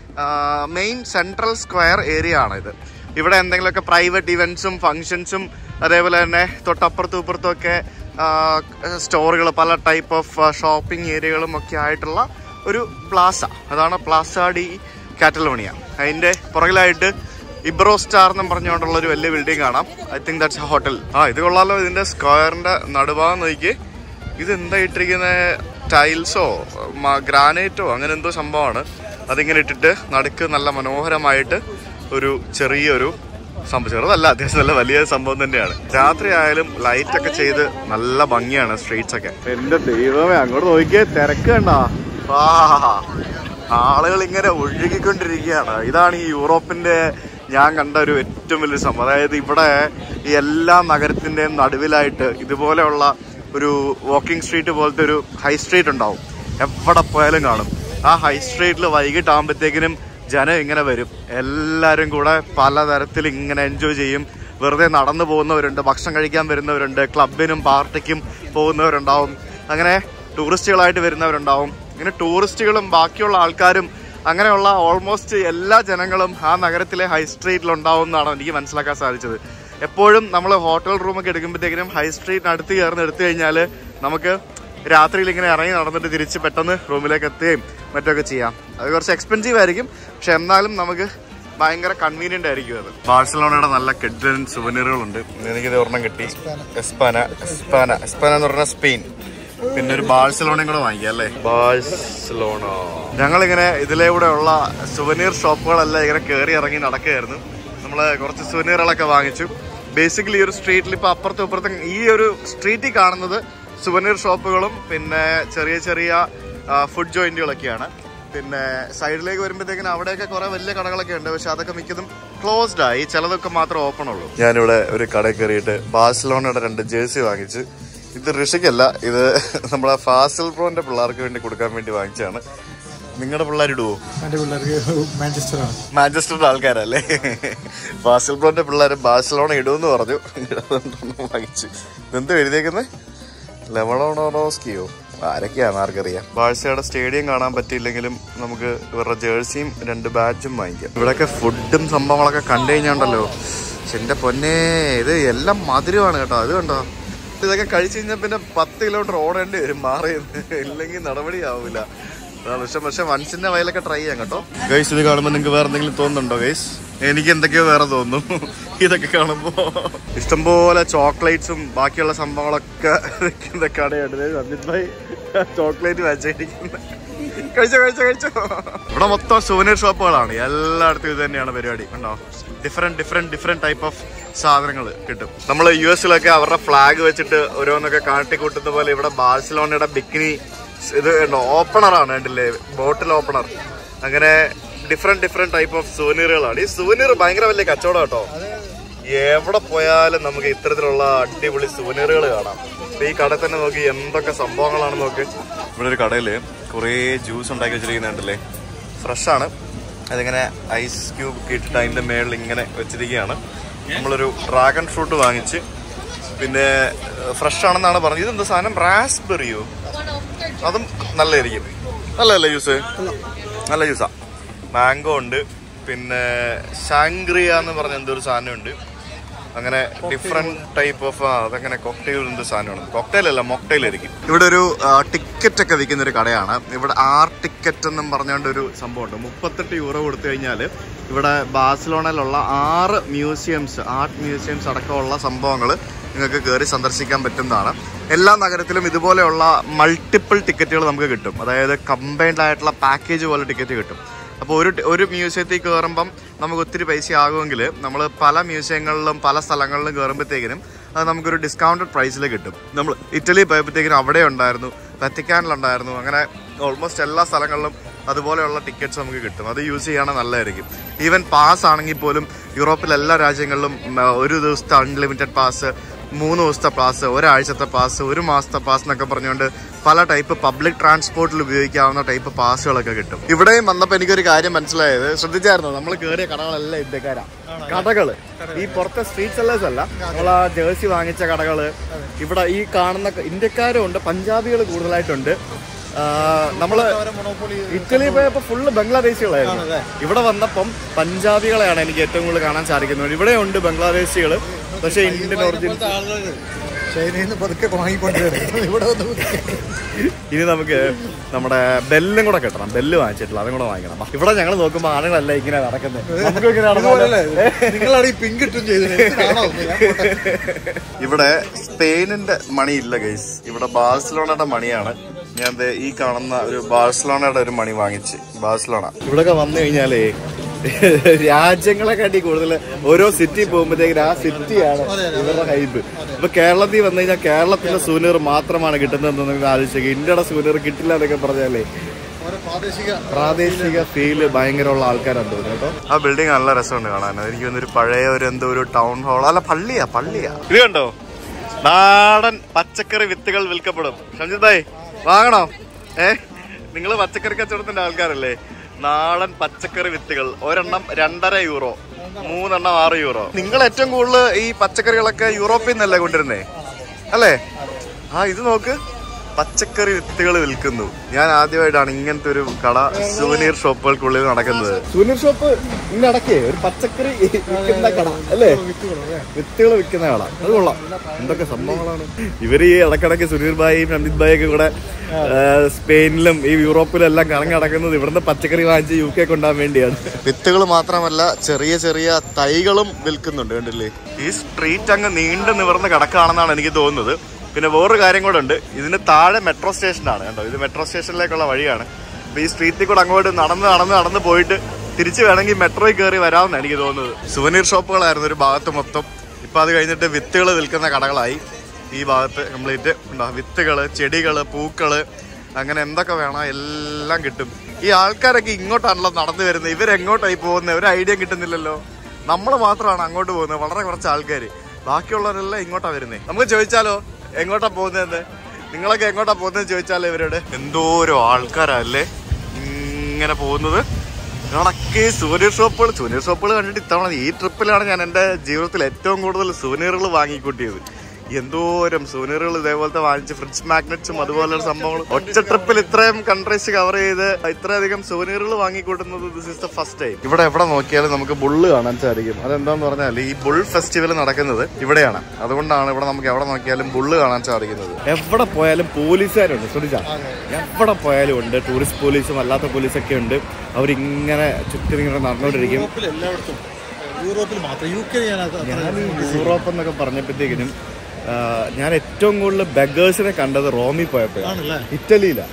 മെയിൻ സെൻട്രൽ സ്ക്വയർ ഏരിയ ആണ് ഇത് ഇവിടെ എന്തെങ്കിലുമൊക്കെ പ്രൈവറ്റ് ഇവന്റ്സും ഫങ്ഷൻസും അതേപോലെ തന്നെ തൊട്ടപ്പുറത്തും ഇപ്പുറത്തും ഒക്കെ സ്റ്റോറുകൾ പല ടൈപ്പ് ഓഫ് ഷോപ്പിംഗ് ഏരിയകളും ഒക്കെ ആയിട്ടുള്ള ഒരു പ്ലാസ അതാണ് പ്ലാസ ഡി കാറ്റലോണിയ അതിന്റെ പുറകിലായിട്ട് ഇബ്രോ സ്റ്റാർ എന്നും പറഞ്ഞുകൊണ്ടുള്ള ഒരു വലിയ ബിൽഡിംഗ് കാണാം I think that's a hotel ആ ഇത് കൊള്ളാലോ ഇതിന്റെ സ്ക്വയറിന്റെ നടുഭാഗം നോക്കി ഇത് എന്താ ഇട്ടിരിക്കുന്ന ടൈൽസോ ഗ്രാനൈറ്റോ അങ്ങനെ എന്തോ സംഭവമാണ് അതിങ്ങനെ ഇട്ടിട്ട് നടുക്ക് നല്ല മനോഹരമായിട്ട് ഒരു ചെറിയൊരു സംഭവം ചെറുതല്ല അത്യാവശ്യം നല്ല വലിയ സംഭവം തന്നെയാണ് രാത്രി ആയാലും ലൈറ്റ് ഒക്കെ ചെയ്ത് നല്ല ഭംഗിയാണ് സ്ട്രീറ്റ്സ് ഒക്കെ എന്റെ ദൈവമേ അങ്ങോട്ട് നോക്കിയേ തിരക്ക് കണ്ടാ ആളുകൾ ഇങ്ങനെ ഒഴുകിക്കൊണ്ടിരിക്കുകയാണ് ഇതാണ് ഈ യൂറോപ്പിന്റെ ഞാൻ കണ്ട ഒരു ഏറ്റവും വലിയ സംഭവം അതായത് ഇവിടെ ഈ എല്ലാ നഗരത്തിന്റെയും നടുവിലായിട്ട് ഇതുപോലെയുള്ള ഒരു വാക്കിംഗ് സ്ട്രീറ്റ് പോലത്തെ ഒരു ഹൈ സ്ട്രീറ്റ് ഉണ്ടാവും എവിടെ പോയാലും കാണും ആ ഹൈ സ്ട്രീറ്റിൽ വൈകിട്ടാകുമ്പോഴത്തേക്കിനും ജനം ഇങ്ങനെ വരും എല്ലാവരും കൂടെ പലതരത്തിൽ ഇങ്ങനെ എൻജോയ് ചെയ്യും വെറുതെ നടന്നു പോകുന്നവരുണ്ട് ഭക്ഷണം കഴിക്കാൻ വരുന്നവരുണ്ട് ക്ലബിനും പാർട്ടിക്കും പോകുന്നവരുണ്ടാവും അങ്ങനെ ടൂറിസ്റ്റുകളായിട്ട് വരുന്നവരുണ്ടാവും ഇങ്ങനെ ടൂറിസ്റ്റുകളും ബാക്കിയുള്ള ആൾക്കാരും അങ്ങനെയുള്ള ഓൾമോസ്റ്റ് എല്ലാ ജനങ്ങളും ആ നഗരത്തിലെ ഹൈ സ്ട്രീറ്റിൽ ഉണ്ടാവും എന്നാണ് എനിക്ക് മനസ്സിലാക്കാൻ സാധിച്ചത് എപ്പോഴും നമ്മൾ ഹോട്ടൽ റൂമൊക്കെ എടുക്കുമ്പോഴത്തേക്കിനും ഹൈ സ്ട്രീറ്റിന് അടുത്ത് കയറുന്ന എടുത്തു കഴിഞ്ഞാൽ നമുക്ക് രാത്രിയിൽ ഇങ്ങനെ ഇറങ്ങി നടന്നിട്ട് തിരിച്ച് പെട്ടെന്ന് റൂമിലേക്ക് എത്തുകയും മറ്റൊക്കെ ചെയ്യാം അത് കുറച്ച് എക്സ്പെൻസീവ് ആയിരിക്കും പക്ഷെ എന്നാലും നമുക്ക് ഭയങ്കര കൺവീനിയന്റ് ആയിരിക്കും അത് ബാഴ്സലോണയുടെ നല്ല കെഡൻ സുവനീറുകളുണ്ട് എനിക്കിത് ഒരെണ്ണം കിട്ടി എസ്പാന എസ്പാന എസ്പാന എന്ന് പറഞ്ഞാൽ സ്പെയിൻ പിന്നെ ഒരു ബാഴ്സലോണയും കൂടെ വാങ്ങിക്കാം അല്ലേ ബാഴ്സലോണ ഞങ്ങളിങ്ങനെ ഇതിലൂടെ ഉള്ള സുവനീർ ഷോപ്പുകളെല്ലാം ഇങ്ങനെ കയറി ഇറങ്ങി നടക്കുകയായിരുന്നു നമ്മള് കുറച്ച് സുവനീറുകളൊക്കെ വാങ്ങിച്ചു ബേസിക്കലി ഈ ഒരു സ്ട്രീറ്റിൽ ഇപ്പൊ അപ്പുറത്തും ഇപ്പുറത്തും ഈ ഒരു സ്ട്രീറ്റിൽ കാണുന്നത് സുവനീർ ഷോപ്പുകളും പിന്നെ ചെറിയ ചെറിയ ഫുഡ് ജോയിന്റുകളൊക്കെയാണ് പിന്നെ സൈഡിലേക്ക് വരുമ്പോഴത്തേക്കിനും അവിടെയൊക്കെ കുറെ വലിയ കടകളൊക്കെ ഉണ്ട് പക്ഷെ അതൊക്കെ മിക്കതും ക്ലോസ്ഡ് ആയി ചിലതൊക്കെ മാത്രം ഓപ്പൺ ഉള്ളൂ ഞാനിവിടെ ഒരു കടയിൽ കയറിയിട്ട് ബാഴ്സലോണയുടെ രണ്ട് ജേഴ്സി വാങ്ങിച്ച് ഇത് ഋഷിക്കല്ല ഇത് നമ്മളെ ഫാസിൽ പ്രോന്റെ പിള്ളേർക്ക് വേണ്ടി കൊടുക്കാൻ വേണ്ടി വാങ്ങിച്ചതാണ് നിങ്ങളുടെ പിള്ളേർ ഇടുവോ എന്റെ പിള്ളേർക്ക് മാഞ്ചസ്റ്ററാണ് മാഞ്ചസ്റ്ററിന്റെ ആൾക്കാരല്ലേ ഫാസിൽ പ്രോന്റെ പിള്ളേർ ബാഴ്സലോണ ഇടുമെന്ന് പറഞ്ഞു അതുകൊണ്ടൊന്ന് വാങ്ങിച്ചു ഇതെന്ത് എഴുതിയേക്കുന്നത് ലെവളോണോസ്കിയോ ആരൊക്കെയാണ് ആർക്കറിയാം ബാഴ്സയുടെ സ്റ്റേഡിയം കാണാൻ പറ്റിയില്ലെങ്കിലും നമുക്ക് ഇവരുടെ ജേഴ്സിയും രണ്ട് ബാഡ്ജും വാങ്ങിക്കാം ഇവിടെയൊക്കെ ഫുഡും സംഭവങ്ങളൊക്കെ കണ്ടു കഴിഞ്ഞുണ്ടല്ലോ പക്ഷെ എന്റെ പൊന്നെ ഇത് എല്ലാം മധുരമാണ് കേട്ടോ അത് കണ്ടോ ഇതൊക്കെ കഴിച്ചു കഴിഞ്ഞാൽ പിന്നെ പത്ത് കിലോമീറ്റർ ഓടേണ്ടി വരും മാറി ഇല്ലെങ്കിൽ നടപടിയാവില്ല അതാണ് പക്ഷെ പക്ഷെ വൺസിന്റെ വയലൊക്കെ ട്രൈ ചെയ്യാം കേട്ടോ ഗൈസ് ഇത് കാണുമ്പോൾ നിങ്ങൾക്ക് വേറെ എന്തെങ്കിലും തോന്നുന്നുണ്ടോ ഗൈസ് എനിക്ക് എന്തൊക്കെയോ വേറെ തോന്നുന്നു ഇതൊക്കെ കാണുമ്പോ ഇഷ്ടംപോലെ ചോക്ലേറ്റ്സും ബാക്കിയുള്ള സംഭവങ്ങളൊക്കെ വെക്കുന്ന കടയാണ് സന്ദിത് ഭായി ചോക്ലേറ്റ് വെച്ചിരിക്കുന്നത് കഴിച്ചോ കഴിച്ചോ കഴിച്ചോ ഇവിടെ മൊത്തം സുവനീർ ഷോപ്പുകളാണ് എല്ലായിടത്തും ഇത് തന്നെയാണ് പരിപാടി കണ്ടോ different different different type of സാധനങ്ങൾ കിട്ടും നമ്മൾ യു എസിലൊക്കെ അവരുടെ ഫ്ലാഗ് വെച്ചിട്ട് ഓരോന്നൊക്കെ കാട്ടിക്കൂട്ടുന്ന പോലെ ഇവിടെ ബാഴ്സലോണയുടെ ബിക്കിനി ഇത് ഓപ്പണർ ആണ് കണ്ടില്ലേ ബോട്ടിൽ ഓപ്പണർ അങ്ങനെ ഡിഫറെന്റ് ഡിഫറെന്റ് ടൈപ്പ് ഓഫ് സുവനീറുകളാണ് ഈ സുവനീർ ഭയങ്കര വലിയ കച്ചവടം കേട്ടോ എവിടെ പോയാലും നമുക്ക് ഇത്തരത്തിലുള്ള അടിപൊളി സുവനീറുകൾ കാണാം ഇപ്പൊ ഈ കടയിൽ തന്നെ നോക്കി എന്തൊക്കെ സംഭവങ്ങളാണ് നോക്ക് ഇവിടെ ഒരു കടയില് കുറേ ജ്യൂസ് ഉണ്ടാക്കി വെച്ചിരിക്കുന്നുണ്ടല്ലേ ഫ്രഷ് ആണ് അതിങ്ങനെ ഐസ് ക്യൂബ് ഒക്കെ ഇട്ടിട്ട് അതിന്റെ മേളിൽ ഇങ്ങനെ വെച്ചിരിക്കുകയാണ് നമ്മളൊരു ഡ്രാഗൺ ഫ്രൂട്ട് വാങ്ങിച്ച് പിന്നെ ഫ്രഷ് ആണെന്നാണ് പറഞ്ഞത് ഇതെന്താ സാധനം റാസ്ബെറിയോ അതും നല്ലതായിരിക്കും നല്ലതല്ലേ ജ്യൂസ് നല്ല ജ്യൂസാ മാംഗോ ഉണ്ട് പിന്നെ ഷാങ്ക്രിയ എന്ന് പറഞ്ഞ എന്തോ ഒരു സാധനമുണ്ട് അങ്ങനെ ഡിഫറെന്റ് ടൈപ്പ് ഓഫ് അതങ്ങനെ കോക്ടെയിൽ എന്തോ സാധനമാണ് കോക്ടെയിൽ അല്ല മോക്ടെയിൽ ആയിരിക്കും ഇവിടെ ഒരു ടിക്കറ്റ് ഒക്കെ വിൽക്കുന്ന ഒരു കടയാണ് ഇവിടെ ആർ ടിക്കറ്റ് എന്നും പറഞ്ഞുകൊണ്ട് ഒരു സംഭവമുണ്ട് മുപ്പത്തെട്ട് യൂറോ കൊടുത്തു കഴിഞ്ഞാൽ ഇവിടെ ബാഴ്സലോണയിലുള്ള ആറ് മ്യൂസിയംസ് ആർട്ട് മ്യൂസിയംസ് അടക്കമുള്ള സംഭവങ്ങൾ നിങ്ങൾക്ക് കയറി സന്ദർശിക്കാൻ പറ്റുന്നതാണ് എല്ലാ നഗരത്തിലും ഇതുപോലെയുള്ള മൾട്ടിപ്പിൾ ടിക്കറ്റുകൾ നമുക്ക് കിട്ടും അതായത് കമ്പൈൻഡ് ആയിട്ടുള്ള പാക്കേജ് പോലെ ടിക്കറ്റ് കിട്ടും അപ്പോൾ ഒരു ടി- ഒരു മ്യൂസിയത്തിൽ കയറുമ്പം നമുക്ക് ഒത്തിരി പൈസ ആകുമെങ്കിൽ നമ്മൾ പല മ്യൂസിയങ്ങളിലും പല സ്ഥലങ്ങളിലും കയറുമ്പോഴത്തേക്കിനും അത് നമുക്കൊരു ഡിസ്കൗണ്ടഡ് പ്രൈസിൽ കിട്ടും നമ്മൾ ഇറ്റലി പോയപ്പോഴത്തേക്കിനും അവിടെ ഉണ്ടായിരുന്നു വത്തിക്കാനിലുണ്ടായിരുന്നു അങ്ങനെ ഓൾമോസ്റ്റ് എല്ലാ സ്ഥലങ്ങളിലും അതുപോലെയുള്ള ടിക്കറ്റ്സ് നമുക്ക് കിട്ടും അത് യൂസ് ചെയ്യണത് നല്ലതായിരിക്കും ഈവൻ പാസ് ആണെങ്കിൽ പോലും യൂറോപ്പിലെ എല്ലാ രാജ്യങ്ങളിലും ഉം, ഒരു ദിവസത്തെ അൺലിമിറ്റഡ് പാസ് മൂന്ന് ദിവസത്തെ പാസ് ഒരാഴ്ചത്തെ പാസ് ഒരു മാസത്തെ പാസ് എന്നൊക്കെ പറഞ്ഞുകൊണ്ട് പല ടൈപ്പ് പബ്ലിക് ട്രാൻസ്പോർട്ടിൽ ഉപയോഗിക്കാവുന്ന ടൈപ്പ് പാസുകളൊക്കെ കിട്ടും ഇവിടെയും വന്നപ്പോൾ എനിക്കൊരു കാര്യം മനസ്സിലായത് ശ്രദ്ധിച്ചായിരുന്നു നമ്മൾ കയറിയ കടകളെല്ലാം ഇന്ത്യക്കാരാ കടകള് ഈ പുറത്തെ സ്ട്രീറ്റ് സെല്ലേഴ്സ് അല്ല നമ്മൾ ആ ജേഴ്സി വാങ്ങിച്ച കടകള് ഇവിടെ ഈ കാണുന്ന ഇന്ത്യക്കാരും ഉണ്ട് പഞ്ചാബികൾ കൂടുതലായിട്ടുണ്ട് ആ, നമ്മള് ഇറ്റലി പോയപ്പോ ഫുള്ള് ബംഗ്ലാദേശികളായിരുന്നു ഇവിടെ വന്നപ്പം പഞ്ചാബികളെയാണ് എനിക്ക് ഏറ്റവും കൂടുതൽ കാണാൻ സാധിക്കുന്നത് ഇവിടെ ഉണ്ട് ബംഗ്ലാദേശികള് പക്ഷെ ഇന്ത്യൻ ഒറിജിൻ ആളുകൾ ചൈനയിൽ നിന്ന് പതുക്കെ വാങ്ങിക്കൊണ്ടുവരും ഇവിടെ വന്ന് ഇനി നമുക്ക് നമ്മുടെ ബെല്ലും കൂടെ കിട്ടണം ബെല്ല് വാങ്ങിച്ചിട്ടില്ല അതും കൂടെ വാങ്ങിക്കണം വാ. ഇവിടെ ഞങ്ങൾ നോക്കുമ്പോ ആണുങ്ങളല്ല ഇങ്ങനെ നടക്കുന്നത് നമുക്ക് ഇങ്ങനെ നടന്നാലോ? നിങ്ങളാണ് ഈ പിങ്ക് ഇട്ടും ചെയ്തത് കാണോ ഞാൻ പോട്ടെ. ഇവിടെ സ്പെയിനിന്റെ മണി ഇല്ല ഗൈസ് ഇവിടെ ബാഴ്സലോണയുടെ മണിയാണ് ഞാൻ ദേ ഈ കാണുന്ന ഒരു ബാഴ്സലോണയുടെ ഒരു മണി വാങ്ങിച്ച് ബാഴ്സലോണ ഇവിടെയൊക്കെ വന്നു കഴിഞ്ഞാലേ രാജ്യങ്ങളെക്കാട്ടി കൂടുതൽ ഓരോ സിറ്റി പോകുമ്പോഴത്തേക്കും ആ സിറ്റിയാണ് ഇവരുടെ ഹൈബ് ഇപ്പൊ കേരളത്തിൽ വന്നു കഴിഞ്ഞാൽ കേരളത്തിന്റെ സൂനിയർ മാത്രമാണ് കിട്ടുന്നതെന്ന് നിങ്ങൾ ആലോചിച്ചേക്ക് ഇന്ത്യയുടെ സൂനിയർ കിട്ടില്ല എന്നൊക്കെ പറഞ്ഞാലേ ഓരോ പ്രാദേശിക പ്രാദേശിക ഫീല് ഭയങ്കരമുള്ള ആൾക്കാരാണ് തോന്നുന്നു കേട്ടോ ആ ബിൽഡിംഗ് നല്ല രസമുണ്ട് കാണാൻ എനിക്ക് തോന്നുന്നു ഒരു പഴയ ഒരു എന്തോ ഒരു ടൗൺ ഹാൾ അല്ല പള്ളിയാ പള്ളിയാ ഇത് കണ്ടോ നാടൻ പച്ചക്കറി വിത്തുകൾ വിൽക്കപ്പെടും ഷംജിത് ഭായ് വാങ്ങണോ ഏ നിങ്ങൾ പച്ചക്കറി കച്ചവടത്തിന്റെ ആൾക്കാരല്ലേ നാടൻ പച്ചക്കറി വിത്തുകൾ ഒരെണ്ണം രണ്ടര യൂറോ മൂന്നെണ്ണം ആറ് യൂറോ നിങ്ങൾ ഏറ്റവും കൂടുതൽ ഈ പച്ചക്കറികളൊക്കെ യൂറോപ്പിൽ നിന്നല്ലേ കൊണ്ടുവരുന്നേ അല്ലേ ആ ഇത് നോക്ക് പച്ചക്കറി വിത്തുകൾ വിൽക്കുന്നു ഞാൻ ആദ്യമായിട്ടാണ് ഇങ്ങനത്തെ ഒരു കട സൂനിയർ ഷോപ്പുകൾക്കുള്ളിൽ നടക്കുന്നത് സൂനിയർ ഷോപ്പ് ഇങ്ങനെ അടക്കേ ഒരു പച്ചക്കറി വിൽക്കുന്ന കട അല്ലേ വിത്തുകൾ വിൽക്കുന്ന കട അത് കൊള്ളാം എന്തൊക്കെ സംഭവങ്ങളാണ് ഇവര് ഈ ഇടക്കിടക്ക് സുനീർ ഭായിയും രഞ്ജിത് ഭായി ഒക്കെ കൂടെ ആ, സ്പെയിനിലും ഈ യൂറോപ്പിലും എല്ലാം കറങ്ങി നടക്കുന്നത് ഇവിടുന്ന് പച്ചക്കറി വാങ്ങിച്ച് യു കെ കൊണ്ടാൻ വേണ്ടിയാണ് വിത്തുകൾ മാത്രമല്ല ചെറിയ ചെറിയ തൈകളും വിൽക്കുന്നുണ്ട് കണ്ടില്ലേ ഈ സ്ട്രീറ്റ് അങ്ങ് നീണ്ടു നിവർന്ന് കിടക്കുകയാണെന്നാണ് എനിക്ക് തോന്നുന്നത് പിന്നെ വേറൊരു കാര്യം കൂടെ ഉണ്ട് ഇതിന് താഴെ മെട്രോ സ്റ്റേഷനാണ് കണ്ടോ ഇത് മെട്രോ സ്റ്റേഷനിലേക്കുള്ള വഴിയാണ് അപ്പൊ ഈ സ്ട്രീറ്റിൽ കൂടെ അങ്ങോട്ട് നടന്ന് നടന്ന് നടന്ന് പോയിട്ട് തിരിച്ച് വേണമെങ്കിൽ മെട്രോയിൽ കയറി വരാമെന്നാണ് എനിക്ക് തോന്നുന്നത് സുവനീർ ഷോപ്പുകളായിരുന്നു ഒരു ഭാഗത്ത് മൊത്തം ഇപ്പൊ അത് കഴിഞ്ഞിട്ട് വിത്തുകൾ വിൽക്കുന്ന കടകളായി ഈ ഭാഗത്ത് കംപ്ലീറ്റ് ഉണ്ടോ വിത്തുകള് ചെടികള് പൂക്കള് അങ്ങനെ എന്തൊക്കെ വേണം എല്ലാം കിട്ടും ഈ ആൾക്കാരൊക്കെ ഇങ്ങോട്ടാണല്ലോ നടന്നു വരുന്നത് ഇവരെങ്ങോട്ടായി പോകുന്നത് ഒരു ഐഡിയ കിട്ടുന്നില്ലല്ലോ നമ്മൾ മാത്രമാണ് അങ്ങോട്ട് പോകുന്നത് വളരെ കുറച്ച് ആൾക്കാർ ബാക്കിയുള്ളവരെല്ലാം ഇങ്ങോട്ടാ വരുന്നത് നമുക്ക് ചോദിച്ചാലോ എങ്ങോട്ടാ പോകുന്നതെന്ന് നിങ്ങളൊക്കെ എങ്ങോട്ടാ പോകുന്നത് ചോദിച്ചാലോ ഇവരോട് എന്തോരോ ആൾക്കാരല്ലേ ഇങ്ങനെ പോകുന്നത് ഇടയ്ക്ക് സൂനിയർ ഷോപ്പുകൾ സൂനിയർ ഷോപ്പുകൾ കണ്ടിട്ട് ഇത്തവണ ഈ ട്രിപ്പിലാണ് ഞാൻ എൻ്റെ ജീവിതത്തിൽ ഏറ്റവും കൂടുതൽ സൂനിയറുകൾ വാങ്ങിക്കൂട്ടിയത് എന്തോരം സൂനിയറുകൾ ഇതേപോലത്തെ വാങ്ങിച്ച് ഫ്രിഡ്ജ് മാഗ്നറ്റ്സും അതുപോലുള്ള സംഭവങ്ങൾ ഒറ്റ ട്രിപ്പിൽ ഇത്രയും കൺട്രീസ് കവർ ചെയ്ത് ഇത്രയധികം സൂനിയറുകൾ വാങ്ങിക്കൂട്ടുന്നത് this is the first time ഇവിടെ എവിടെ നോക്കിയാലും നമുക്ക് ബുള്ള് കാണാൻ സാധിക്കും അതെന്താന്ന് പറഞ്ഞാൽ ഈ ബുൾ ഫെസ്റ്റിവൽ നടക്കുന്നത് ഇവിടെയാണ് അതുകൊണ്ടാണ് ഇവിടെ നമുക്ക് എവിടെ നോക്കിയാലും ബുള്ള് കാണാൻ സാധിക്കുന്നത് എവിടെ പോയാലും പോലീസുകാരുണ്ട് ശ്രദ്ധിച്ചാ എവിടെ പോയാലും ഉണ്ട് ടൂറിസ്റ്റ് പോലീസും അല്ലാത്ത പോലീസൊക്കെ ഉണ്ട് അവരിങ്ങനെ ചുറ്റും ഇങ്ങനെ നടന്നുകൊണ്ടിരിക്കും യൂറോപ്പിൽ എല്ലായിടത്തും യൂറോപ്പിൽ മാത്രം യു കെ ഞാൻ അത് അത്ര ഞാൻ ഈ യൂറോപ്പ് എന്നൊക്കെ പറഞ്ഞപ്പോഴത്തേക്കിനും ആ, ഞാൻ ഏറ്റവും കൂടുതൽ ബെഗേഴ്സിനെ കണ്ടത് റോമിൽ പോയപ്പോഴാണ് ആണല്ലേ ഇറ്റലിയിലാണ്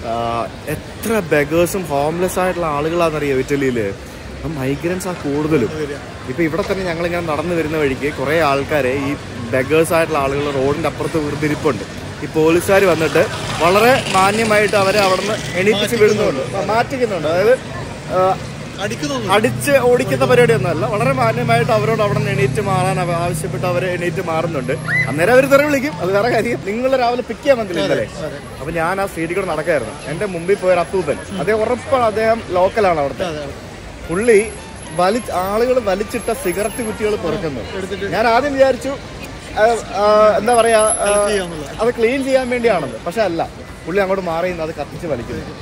എത്ര ബെഗേഴ്സും ഹോംലെസ് ആയിട്ടുള്ള ആളുകളാണെന്നറിയോ ഇറ്റലിയില് മൈഗ്രൻസ് ആ കൂടുതലും ഇപ്പൊ ഇവിടെ തന്നെ ഞങ്ങൾ ഇങ്ങനെ നടന്നു വരുന്ന വഴിക്ക് കുറെ ആൾക്കാരെ ഈ ബെഗേഴ്സ് ആയിട്ടുള്ള ആളുകൾ റോഡിന്റെ അപ്പുറത്ത് വീർതിരിപ്പുണ്ട് ഈ പോലീസുകാർ വന്നിട്ട് വളരെ മാന്യമായിട്ട് അവരെ അവിടുന്ന് എണീപ്പിച്ച് വിടുന്നുണ്ട് മാറ്റിക്കുന്നുണ്ട് അതായത് ആ, അടിക്കുന്നു അടിച്ച് ഓടിക്കുന്ന പരിപാടിയൊന്നുമല്ല വളരെ മാന്യമായിട്ട് അവരോട് അവിടെ നിന്ന് എണീറ്റ് മാറാൻ അവ- ആവശ്യപ്പെട്ട് അവർ എണീറ്റ് മാറുന്നുണ്ട് അന്നേരം അവർ തെറി വിളിക്കും അത് വേറെ കാര്യം നിങ്ങൾ രാവിലെ പിക്ക് ചെയ്യാൻ വന്നില്ല ഇന്നലെ അപ്പൊ ഞാൻ ആ സീറ്റിൽ കൂടെ നടക്കായിരുന്നു എന്റെ മുമ്പിൽ പോയ ഒരു അപ്പൂപ്പൻ അദ്ദേഹം ഉറപ്പാണ് അദ്ദേഹം ലോക്കലാണ് അവിടുത്തെ പുള്ളി വലി ആളുകൾ വലിച്ചിട്ട സിഗരറ്റ് കുറ്റികൾ പൊറുക്കുന്നു ഞാൻ ആദ്യം വിചാരിച്ചു ആ, ആ, എന്താ പറയാ ആ, ചെയ്യാന്നുള്ളത്. അത് ക്ലീൻ ചെയ്യാൻ വേണ്ടിയാണെന്ന് പക്ഷെ അല്ല പുള്ളി അങ്ങോട്ട് മാറി നിന്ന് അത് കത്തിച്ച് വലിക്കുന്നു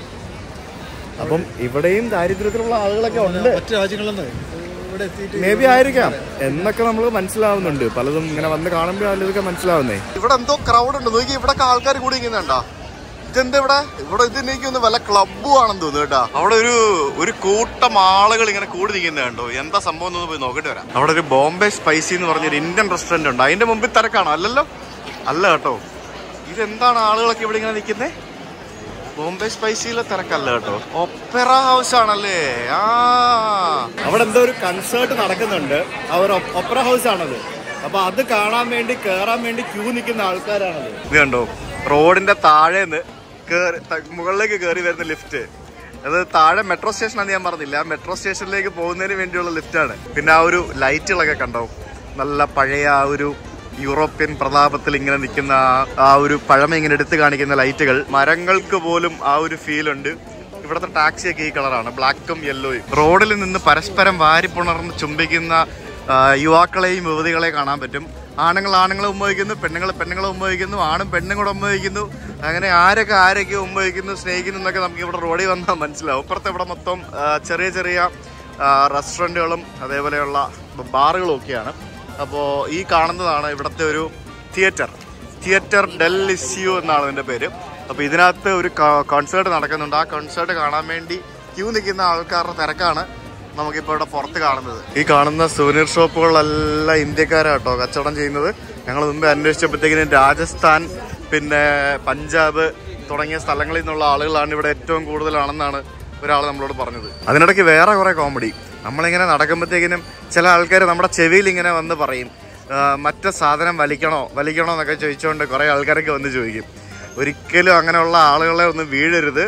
അപ്പം ഇവിടെയും ദാരിദ്ര്യത്തിലുള്ള ആളുകളൊക്കെ ഉണ്ട് മറ്റു രാജ്യങ്ങളിൽ നിന്ന് ഇവിടെ എത്തിയിട്ട് മേ ബി ആയിരിക്കാം എന്നൊക്കെ നമ്മൾ മനസ്സിലാവുന്നുണ്ട് പലതും ഇങ്ങനെ വന്ന് കാണുമ്പോൾ ഇതൊക്കെ മനസ്സിലാവുന്നേ ഇവിടെ എന്തോ ക്രൗഡ് ഉണ്ട് നോക്കി ഇവിടെ ആൾക്കാർ കൂടി ഇരിക്കുന്നുണ്ടോ ഇതെന്താ ഇവിടെ ഇവിടെ ഇത് എനിക്ക് ഒന്ന് വല്ല ക്ലബ്ബും ആണെന്ന് തോന്നുന്നു കേട്ടാ അവിടെ ഒരു ഒരു കൂട്ടം ആളുകൾ ഇങ്ങനെ കൂടി നിൽക്കുന്നത് കണ്ടോ എന്താ സംഭവം എന്നൊന്ന് പോയി നോക്കിട്ട് വരാം അവിടെ ഒരു ബോംബെ സ്പൈസി എന്ന് പറഞ്ഞൊരു ഇന്ത്യൻ റെസ്റ്റോറന്റ് ഉണ്ട് അതിന്റെ മുമ്പിൽ തിരക്കാണോ അല്ലല്ലോ അല്ല കേട്ടോ ഇതെന്താണ് ആളുകളൊക്കെ ഇവിടെ ഇങ്ങനെ നിൽക്കുന്നേ ബോംബെ സ്പൈസിയിലെ തിരക്കല്ല കേട്ടോ ഒപ്പറ ഹൗസ് ആണല്ലേ ആ അവിടെ എന്തോ ഒരു കൺസേർട്ട് നടക്കുന്നുണ്ട് അവർ ഒപ്പറ ഹൗസ് ആണത് അപ്പൊ അത് കാണാൻ വേണ്ടി കേറാൻ വേണ്ടി ക്യൂ നിൽക്കുന്ന ആൾക്കാരാണത് ഇത് കണ്ടോ റോഡിന്റെ താഴേന്ന് കേറി ത- മുകളിലേക്ക് കയറി വരുന്ന ലിഫ്റ്റ് അത് താഴെ മെട്രോ സ്റ്റേഷനാണ് ഞാൻ പറഞ്ഞില്ല ആ മെട്രോ സ്റ്റേഷനിലേക്ക് പോകുന്നതിന് വേണ്ടിയുള്ള ലിഫ്റ്റാണ് പിന്നെ ആ ഒരു ലൈറ്റുകളൊക്കെ കണ്ടോ നല്ല പഴയ ആ ഒരു യൂറോപ്യൻ പ്രതാപത്തിൽ ഇങ്ങനെ നിൽക്കുന്ന ആ- ആ ഒരു പഴമ ഇങ്ങനെ എടുത്തു കാണിക്കുന്ന ലൈറ്റുകൾ മരങ്ങൾക്ക് പോലും ആ ഒരു ഫീൽ ഉണ്ട് ഇവിടുത്തെ ടാക്സി ഒക്കെ ഈ കളറാണ് ബ്ലാക്കും യെല്ലോയും റോഡിൽ നിന്ന് പരസ്പരം വാരിപ്പുണർന്ന് ചുംബിക്കുന്ന ആ, യുവാക്കളെയും യുവതികളെയും കാണാൻ പറ്റും ആണുങ്ങൾ ആണുങ്ങളെ ഉമ്മ പെണ്ണുങ്ങൾ പെണ്ണുങ്ങളെ ഉമ്മ ആണും പെണ്ണും കൂടെ ഉമ്മ അങ്ങനെ ആരൊക്കെ ആരൊക്കെ ഉമ്മ സ്നേഹിക്കുന്നു എന്നൊക്കെ നമുക്ക് ഇവിടെ റോഡിൽ വന്നാൽ മനസ്സിലാവും ഇപ്പുറത്തെ ഇവിടെ മൊത്തം ആ, ചെറിയ ചെറിയ റെസ്റ്റോറൻറ്റുകളും അതേപോലെയുള്ള ബാറുകളും ഒക്കെയാണ് അപ്പോൾ ഈ കാണുന്നതാണ് ഇവിടുത്തെ ഒരു തിയേറ്റർ തിയേറ്റർ ഡെൽ ഇസ്യു എന്നാണ് ഇതിൻ്റെ പേര് അപ്പോൾ ഇതിനകത്ത് ഒരു കോൺസേർട്ട് നടക്കുന്നുണ്ട് ആ കോൺസേർട്ട് കാണാൻ വേണ്ടി ക്യൂ നിൽക്കുന്ന ആൾക്കാരുടെ തിരക്കാണ് നമുക്കിപ്പോൾ ഇവിടെ പുറത്ത് കാണുന്നത് ഈ കാണുന്ന സുവനീർ ഷോപ്പുകളെല്ലാം ഇന്ത്യക്കാരാട്ടോ കച്ചവടം ചെയ്യുന്നത് ഞങ്ങൾ മുമ്പ് അന്വേഷിച്ചപ്പോഴത്തേക്കിനും രാജസ്ഥാൻ പിന്നെ പഞ്ചാബ് തുടങ്ങിയ സ്ഥലങ്ങളിൽ നിന്നുള്ള ആളുകളാണ് ഇവിടെ ഏറ്റവും കൂടുതലാണെന്നാണ് ഒരാൾ നമ്മളോട് പറഞ്ഞത് അതിനിടയ്ക്ക് വേറെ കുറെ കോമഡി നമ്മളിങ്ങനെ നടക്കുമ്പോഴത്തേക്കിനും ചില ആൾക്കാർ നമ്മുടെ ചെവിയിൽ ഇങ്ങനെ വന്ന് പറയും "ആ, മറ്റേ സാധനം വലിക്കണോ വലിക്കണോ എന്നൊക്കെ ചോദിച്ചുകൊണ്ട് കുറെ ആൾക്കാരൊക്കെ വന്ന് ചോദിക്കും ഒരിക്കലും അങ്ങനെയുള്ള ആളുകളെ ഒന്ന് വീഴരുത്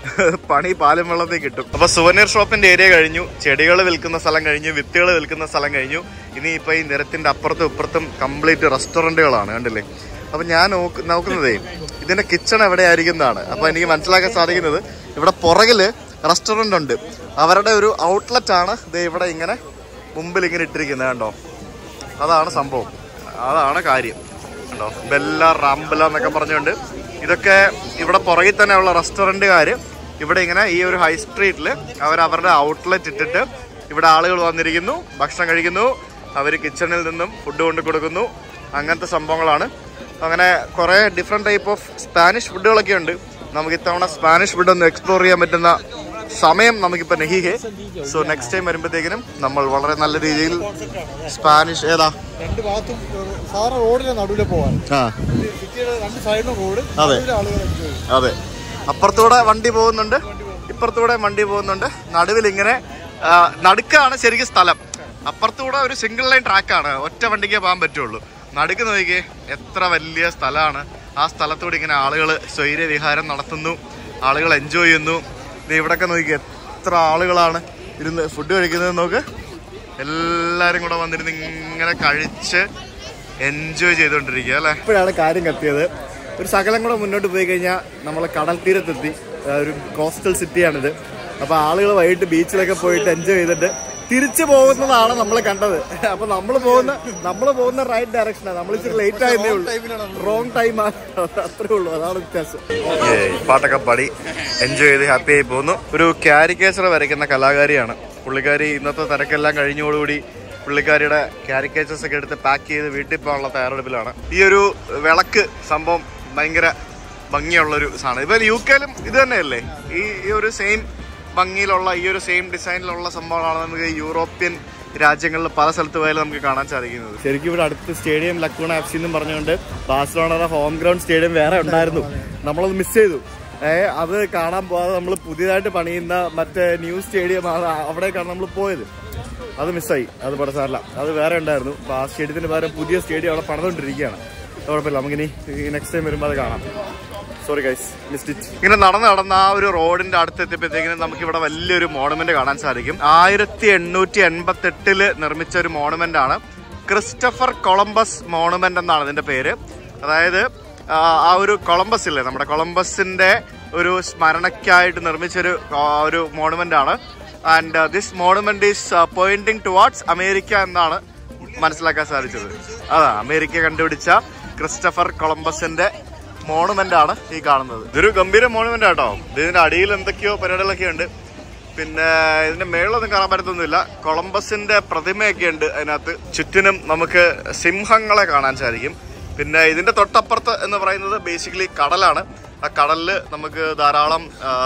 പണി പാലും വെള്ളത്തിൽ കിട്ടും അപ്പൊ സുവനീർ ഷോപ്പിന്റെ ഏരിയ കഴിഞ്ഞു ചെടികൾ വിൽക്കുന്ന സ്ഥലം കഴിഞ്ഞു വിത്തുകൾ വിൽക്കുന്ന സ്ഥലം കഴിഞ്ഞു ഇനി ഇപ്പൊ ഈ നിരത്തിന്റെ അപ്പുറത്തും ഇപ്പുറത്തും കംപ്ലീറ്റ് റെസ്റ്റോറന്റുകളാണ് കണ്ടില്ലേ അപ്പൊ ഞാൻ നോക്ക് നോക്കുന്നതേ ഇതിന്റെ കിച്ചൺ എവിടെ ആയിരിക്കുന്നതാണ് അപ്പൊ എനിക്ക് മനസ്സിലാക്കാൻ സാധിക്കുന്നത് ഇവിടെ പുറകില് റെസ്റ്റോറന്റ് ഉണ്ട് അവരുടെ ഒരു ഔട്ട്ലെറ്റ് ആണ് ദേ ഇവിടെ ഇങ്ങനെ മുമ്പിൽ ഇങ്ങനെ ഇട്ടിരിക്കുന്നത് കണ്ടോ അതാണ് സംഭവം അതാണ് കാര്യം കണ്ടോ ബെല്ല റാംബല എന്നൊക്കെ പറഞ്ഞുകൊണ്ട് ഇതൊക്കെ ഇവിടെ പുറകിൽ തന്നെയുള്ള റെസ്റ്റോറൻറ്റുകാർ ഇവിടെ ഇങ്ങനെ ഈ ഒരു ഹൈ സ്ട്രീറ്റിൽ അവർ അവരുടെ ഔട്ട്ലെറ്റ് ഇട്ടിട്ട് ഇവിടെ ആളുകൾ വന്നിരിക്കുന്നു ഭക്ഷണം കഴിക്കുന്നു അവർ കിച്ചണിൽ നിന്നും ഫുഡ് കൊണ്ട് കൊടുക്കുന്നു അങ്ങനത്തെ സംഭവങ്ങളാണ് അങ്ങനെ കുറേ ഡിഫറെൻറ്റ് ടൈപ്പ് ഓഫ് സ്പാനിഷ് ഫുഡുകളൊക്കെ ഉണ്ട് നമുക്ക് ഇത്തവണ സ്പാനിഷ് ഫുഡ് ഒന്ന് എക്സ്പ്ലോർ ചെയ്യാൻ പറ്റുന്ന സമയം നമുക്കിപ്പോൾ നെഹിഹേ സോ നെക്സ്റ്റ് ടൈം വരുമ്പോഴത്തേക്കിനും നമ്മൾ വളരെ നല്ല രീതിയിൽ സ്പാനിഷ് ഏതാ രണ്ട് ഭാഗത്തും ഏഹ്, സാധാരണ റോഡിന്റെ നടുവിലെ പോവാൻ ആ സിറ്റിയുടെ രണ്ട് സൈഡിലും റോഡ് അതെ. നടുവിലെ ആളുകൾ enjoy ചെയ്യും. അതെ അപ്പുറത്തൂടെ വണ്ടി പോകുന്നുണ്ട് ഇപ്പുറത്തൂടെ വണ്ടി പോകുന്നുണ്ട് നടുവിൽ ഇങ്ങനെ ആ, നടുക്കാണ് ശരിക്കും സ്ഥലം അപ്പുറത്തൂടെ ഒരു സിംഗിൾ ലൈൻ ട്രാക്കാണ് ഒറ്റ വണ്ടിക്കേ പോകാൻ പറ്റുള്ളൂ നടുക്ക് നോക്കിയേ എത്ര വലിയ സ്ഥലമാണ് ആ സ്ഥലത്തൂടെ ഇങ്ങനെ ആളുകൾ സ്വൈര്യവിഹാരം നടത്തുന്നു ആളുകൾ എൻജോയ് ചെയ്യുന്നു ദേ ഇവിടൊക്കെ നോക്കിയേ എത്ര ആളുകളാണ് ഇരുന്ന് ഫുഡ് കഴിക്കുന്നത് നോക്ക് എല്ലാരും കൂടെ വന്നിരുന്ന് ഇങ്ങനെ കഴിച്ച് എൻജോയ് ചെയ്തുകൊണ്ടിരിക്കുക അല്ലെ ഇപ്പോഴാണ് കാര്യം കത്തിയത് ഒരു ശകലം കൂടെ മുന്നോട്ട് പോയി കഴിഞ്ഞാൽ നമ്മൾ കടൽ തീരത്തെത്തി ആ, ഒരു കോസ്റ്റൽ സിറ്റിയാണിത് അപ്പൊ ആളുകൾ വൈകിട്ട് ബീച്ചിലൊക്കെ പോയിട്ട് എൻജോയ് ചെയ്തിട്ട് തിരിച്ചു പോകുന്നതാണ് നമ്മൾ കണ്ടത് അപ്പൊ നമ്മൾ പോകുന്ന നമ്മൾ പോകുന്ന റൈറ്റ് ഡയറക്ഷനാണ് നമ്മൾ ഇച്ചിരി ലേറ്റ് ആയതേ ഉള്ളൂ റോങ് ടൈം അത്രേ ഉള്ളൂ അതാണ് വ്യത്യാസം പാട്ടൊക്കെ പാടി എൻജോയ് ചെയ്ത് ഹാപ്പി ആയി പോകുന്നു ഒരു കാരിക്കേച്ചർ വരയ്ക്കുന്ന കലാകാരിയാണ് പുള്ളിക്കാരി ഇന്നത്തെ തിരക്കെല്ലാം കഴിഞ്ഞോടുകൂടി പുള്ളിക്കാരിയുടെ കാരിക്കേച്ചേഴ്സ് ഒക്കെ എടുത്ത് പാക്ക് ചെയ്ത് വീട്ടിൽ പോകാനുള്ള തയ്യാറെടുപ്പിലാണ് ഈ ഒരു വിളക്ക് സംഭവം ഭയങ്കര ഭംഗിയുള്ള ഒരു സാധനം ഇപ്പൊ യു കെയിലും ഇത് തന്നെയല്ലേ ഈ ഈ ഒരു സെയിം ഭംഗിയിലുള്ള ഈ ഒരു സെയിം ഡിസൈനിലുള്ള സംഭവങ്ങളാണ് നമുക്ക് യൂറോപ്യൻ രാജ്യങ്ങളിൽ പല സ്ഥലത്ത് പോയാലും നമുക്ക് കാണാൻ സാധിക്കുന്നത് ശരിക്കും ഇവിടെ അടുത്ത് സ്റ്റേഡിയം ലക്കൂണ എഫ് സി എന്നും പറഞ്ഞുകൊണ്ട് ബാഴ്സലോണയുടെ ഹോം ഗ്രൗണ്ട് സ്റ്റേഡിയം വേറെ ഉണ്ടായിരുന്നു നമ്മളത് മിസ് ചെയ്തു ഏഹ് അത് കാണാൻ പോകാതെ നമ്മൾ പുതിയതായിട്ട് പണിയുന്ന മറ്റേ ന്യൂ സ്റ്റേഡിയം അവിടേക്കാണ് നമ്മൾ പോയത് അത് മിസ്സായി അത് ഇവിടെ സാറില്ല അത് വേറെ ഉണ്ടായിരുന്നു അപ്പൊ ആ സ്റ്റേഡിയത്തിന് പകരം പുതിയ സ്റ്റേഡിയം അവിടെ പണിതുകൊണ്ടിരിക്കുകയാണ് കുഴപ്പമില്ല നമുക്കിനി നെക്സ്റ്റ് ടൈം വരുമ്പോൾ അത് കാണാം സോറി ഗൈസ് മിസ്ഡ് ഇറ്റ് ഇങ്ങനെ നടന്ന് നടന്ന ആ ഒരു റോഡിന്റെ അടുത്ത് എത്തിയപ്പോഴത്തേക്കിനും നമുക്ക് ഇവിടെ വലിയൊരു മോണുമെന്റ് കാണാൻ സാധിക്കും ആയിരത്തി എണ്ണൂറ്റി എൺപത്തി എട്ടില് നിർമ്മിച്ച ഒരു മോണുമെന്റ് ആണ് ക്രിസ്റ്റഫർ കൊളംബസ് മോണുമെന്റ് എന്നാണ് ഇതിന്റെ പേര് അതായത് ആ, ആ ഒരു കൊളംബസ് ഇല്ലേ നമ്മുടെ കൊളംബസിന്റെ ഒരു സ്മരണയ്ക്കായിട്ട് നിർമ്മിച്ചൊരു ആ, ഒരു മോണുമെന്റ് ആണ് and this monument is pointing towards America എന്നാണ് മനസ്സിലാക്കാൻ സാധിച്ചത് അതാ അമേരിക്ക കണ്ടുപിടിച്ച ക്രിസ്റ്റഫർ കൊളംബസിന്റെ മോണുമെന്റ് ആണ് ഈ കാണുന്നത് ഇതൊരു ഗംഭീര മോണുമെന്റ് ആട്ടോ ഇതിന്റെ അടിയിൽ എന്തൊക്കെയോ പരിപാടികളൊക്കെ ഉണ്ട് പിന്നെ ഇതിന്റെ മേളിലൊന്നും കാണാൻ പറ്റത്തൊന്നുമില്ല കൊളംബസിന്റെ പ്രതിമയൊക്കെ ഉണ്ട് അതിനകത്ത് ചുറ്റിനും നമുക്ക് സിംഹങ്ങളെ കാണാൻ സാധിക്കും പിന്നെ ഇതിന്റെ തൊട്ടപ്പുറത്ത് എന്ന് പറയുന്നത് ബേസിക്കലി കടലാണ് ആ കടലിൽ നമുക്ക് ധാരാളം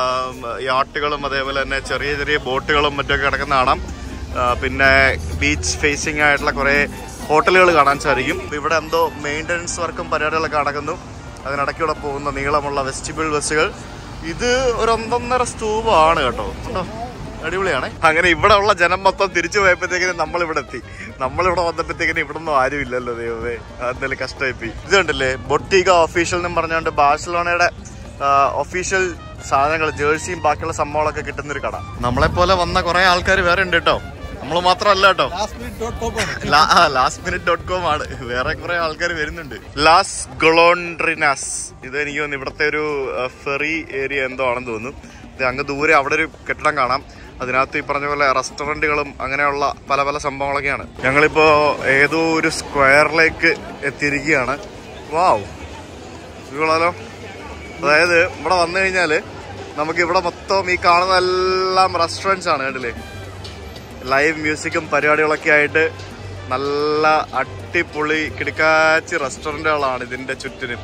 യാട്ടുകളും അതേപോലെ തന്നെ ചെറിയ ചെറിയ ബോട്ടുകളും മറ്റൊക്കെ കിടക്കുന്ന കാണാം ആ, പിന്നെ ബീച്ച് ഫേസിംഗ് ആയിട്ടുള്ള കുറേ ഹോട്ടലുകൾ കാണാൻ സാധിക്കും ഇവിടെ എന്തോ മെയിൻ്റനൻസ് വർക്കും പരിപാടികളൊക്കെ നടക്കുന്നു അതിനിടയ്ക്കൂടെ പോകുന്ന നീളമുള്ള വെസ്റ്റിബിൾ ബസ്സുകൾ ഇത് ഒരു ഒന്നൊന്നര സ്തൂപമാണ് കേട്ടോ കേട്ടോ അടിപൊളിയാണ് അങ്ങനെ ഇവിടെ ഉള്ള ജനം മൊത്തം തിരിച്ചു പോയപ്പോഴത്തേക്കിനും നമ്മൾ ഇവിടെ എത്തി നമ്മളിവിടെ വന്നപ്പോഴത്തേക്കിനും ഇവിടെ ഒന്നും ആരും ഇല്ലല്ലോ ദൈവമേ എന്തായാലും കഷ്ടമായിപ്പോയി ഇത് കണ്ടില്ലേ ബൊട്ടീക ഒഫീഷ്യൽ എന്നും പറഞ്ഞുകൊണ്ട് ബാഴ്സലോണയുടെ ഒഫീഷ്യൽ സാധനങ്ങൾ ജേഴ്സിയും ബാക്കിയുള്ള സംഭവങ്ങളൊക്കെ കിട്ടുന്ന ഒരു കട നമ്മളെ പോലെ വന്ന കുറെ ആൾക്കാർ വേറെ ഉണ്ട് കേട്ടോ നമ്മൾ മാത്രമല്ല കേട്ടോ lastminute.com ആണ്. ലാസ്റ്റ് മിനിറ്റ് ഡോട്ട് കോം ആണ് വേറെ കുറെ ആൾക്കാർ വരുന്നുണ്ട് ലാസ് ഗൊളോൺഡ്രിനാസ് ഇത് എനിക്ക് തോന്നുന്നു ഇവിടുത്തെ ഒരു ഫെറി ഏരിയ എന്തോ ആണെന്ന് തോന്നുന്നു ഇത് അങ്ങ് ദൂരെ അവിടെ ഒരു കെട്ടിടം കാണാം അതിനകത്ത് ഈ പറഞ്ഞ പോലെ റെസ്റ്റോറൻറ്റുകളും അങ്ങനെയുള്ള പല പല സംഭവങ്ങളൊക്കെയാണ് ഞങ്ങളിപ്പോ ഏതോ ഒരു സ്ക്വയറിലേക്ക് എത്തിയിരിക്കുകയാണ് വാവ് ഇതുകൊള്ളാലോ അതായത് ഇവിടെ വന്നു കഴിഞ്ഞാല് നമുക്ക് ഇവിടെ മൊത്തം ഈ കാണുന്ന എല്ലാം റെസ്റ്റോറൻറ്റ്സ് ആണ് കണ്ടില്ലേ ലൈവ് മ്യൂസിക്കും പരിപാടികളൊക്കെ ആയിട്ട് നല്ല അടിപൊളി കിടക്കാച്ചി റെസ്റ്റോറൻറ്റുകളാണ് ഇതിന്റെ ചുറ്റിനും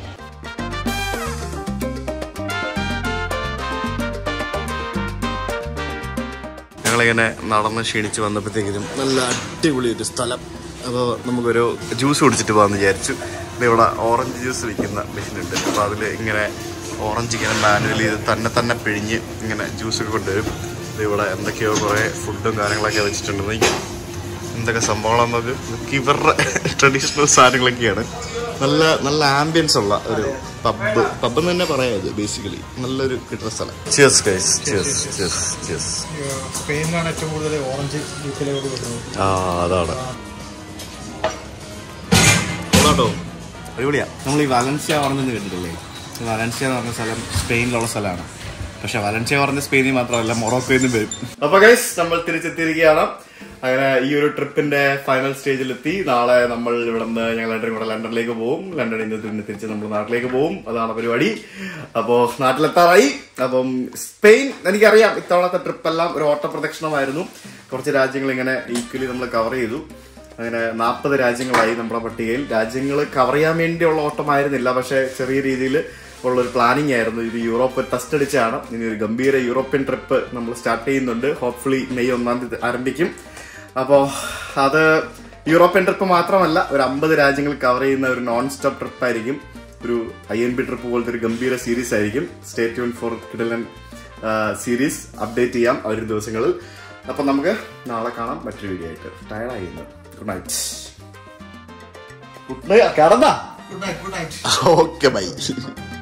ഞങ്ങളിങ്ങനെ നടന്ന് ക്ഷീണിച്ച് വന്നപ്പോഴത്തേക്കും നല്ല അടിപൊളി ഒരു സ്ഥലം അപ്പോൾ നമുക്കൊരു ജ്യൂസ് കുടിച്ചിട്ട് പോകാമെന്ന് വിചാരിച്ചു ഇത് ഇവിടെ ഓറഞ്ച് ജ്യൂസ് വിൽക്കുന്ന മെഷീൻ ഉണ്ട് അപ്പോൾ അതിൽ ഇങ്ങനെ ഓറഞ്ച് ഇങ്ങനെ മാനുവലി ഇത് തന്നെ തന്നെ പിഴിഞ്ഞ് ഇങ്ങനെ ജ്യൂസൊക്കെ കൊണ്ടുവരും ഇത് ഇവിടെ എന്തൊക്കെയോ കുറേ ഫുഡും കാര്യങ്ങളൊക്കെ വെച്ചിട്ടുണ്ട് നോക്കി എന്തൊക്കെ സംഭവങ്ങളാണ് നമുക്ക് ഇതൊക്കെ ഇവരുടെ ട്രഡീഷണൽ സാധനങ്ങളൊക്കെയാണ് നല്ല നല്ല ആംബിയൻസ് ഉള്ള ഒരു പബ്ബ് പബ്ബ് എന്ന് തന്നെ പറയാം ഇത് ബേസിക്കലി നല്ലൊരു കിട്ടുന്ന സ്ഥലം cheers guys cheers cheers cheers സ്പെയിനിലാണ് ഏറ്റവും കൂടുതൽ ഓറഞ്ച് യു കെയിലോട്ട് വരുന്നത് ആ അതാണ് കൊള്ളാട്ടോ അടിപൊളിയാ നമ്മൾ ഈ വലൻസിയ ഓറഞ്ച് കേട്ടിട്ടില്ലേ ഈ വലൻസിയ എന്ന് പറഞ്ഞ സ്ഥലം സ്പെയിനിലുള്ള സ്ഥലമാണ് പക്ഷെ വലൻസിയ പറഞ്ഞ സ്പെയിനിൽ മാത്രമല്ല മൊറോക്കോയിൽ നിന്ന് വരും അപ്പൊ ഗൈസ് നമ്മൾ തിരിച്ചെത്തിയിരിക്കുകയാണ് അങ്ങനെ ഈ ഒരു ട്രിപ്പിന്റെ ഫൈനൽ സ്റ്റേജിലെത്തി നാളെ നമ്മൾ ഇവിടെ നിന്ന് ഞങ്ങൾ രണ്ടും കൂടെ ലണ്ടനിലേക്ക് പോകും ലണ്ടനിൽ നിന്ന് പിന്നെ തിരിച്ച് നമ്മൾ നാട്ടിലേക്ക് പോകും അതാണ് പരിപാടി അപ്പോ നാട്ടിലെത്താറായി അപ്പം സ്പെയിൻ എനിക്കറിയാം ഇത്തവണത്തെ ട്രിപ്പെല്ലാം ഒരു ഓട്ടപ്രദക്ഷിണമായിരുന്നു കുറച്ച് രാജ്യങ്ങൾ ഇങ്ങനെ ഈക്വലി നമ്മൾ കവർ ചെയ്തു അങ്ങനെ നാൽപ്പത് രാജ്യങ്ങളായി നമ്മുടെ പട്ടികയിൽ രാജ്യങ്ങൾ കവർ ചെയ്യാൻ വേണ്ടിയുള്ള ഓട്ടമായിരുന്നില്ല പക്ഷേ ചെറിയ രീതിയിൽ ഉള്ള ഒരു പ്ലാനിങ് ആയിരുന്നു ഇത് യൂറോപ്പ് ടെസ്റ്റ് അടിച്ചാണ് ഇനി ഒരു ഗംഭീര യൂറോപ്യൻ ട്രിപ്പ് നമ്മൾ സ്റ്റാർട്ട് ചെയ്യുന്നുണ്ട് ഹോപ്പ്ഫുള്ളി മെയ് ഒന്നാം തീയതി ആരംഭിക്കും അപ്പോൾ അത് യൂറോപ്യൻ ട്രിപ്പ് മാത്രമല്ല ഒരു അമ്പത് രാജ്യങ്ങൾ കവർ ചെയ്യുന്ന ഒരു നോൺ സ്റ്റോപ്പ് ട്രിപ്പ് ആയിരിക്കും ഒരു ഐ എൻ ബി ട്രിപ്പ് പോലത്തെ ഒരു ഗംഭീര സീരീസ് ആയിരിക്കും സ്റ്റേ ട്യൂൺ ഫോർ കിഡലൻ സീരീസ് അപ്ഡേറ്റ് ചെയ്യാം ആ ഒരു ദിവസങ്ങളിൽ അപ്പൊ നമുക്ക് നാളെ കാണാം മറ്റൊരു വീഡിയോ ആയിട്ട് ടയർഡായി ഗുഡ് നൈറ്റ് ഗുഡ് നൈറ്റ് കിടന്നാ good night good night okay by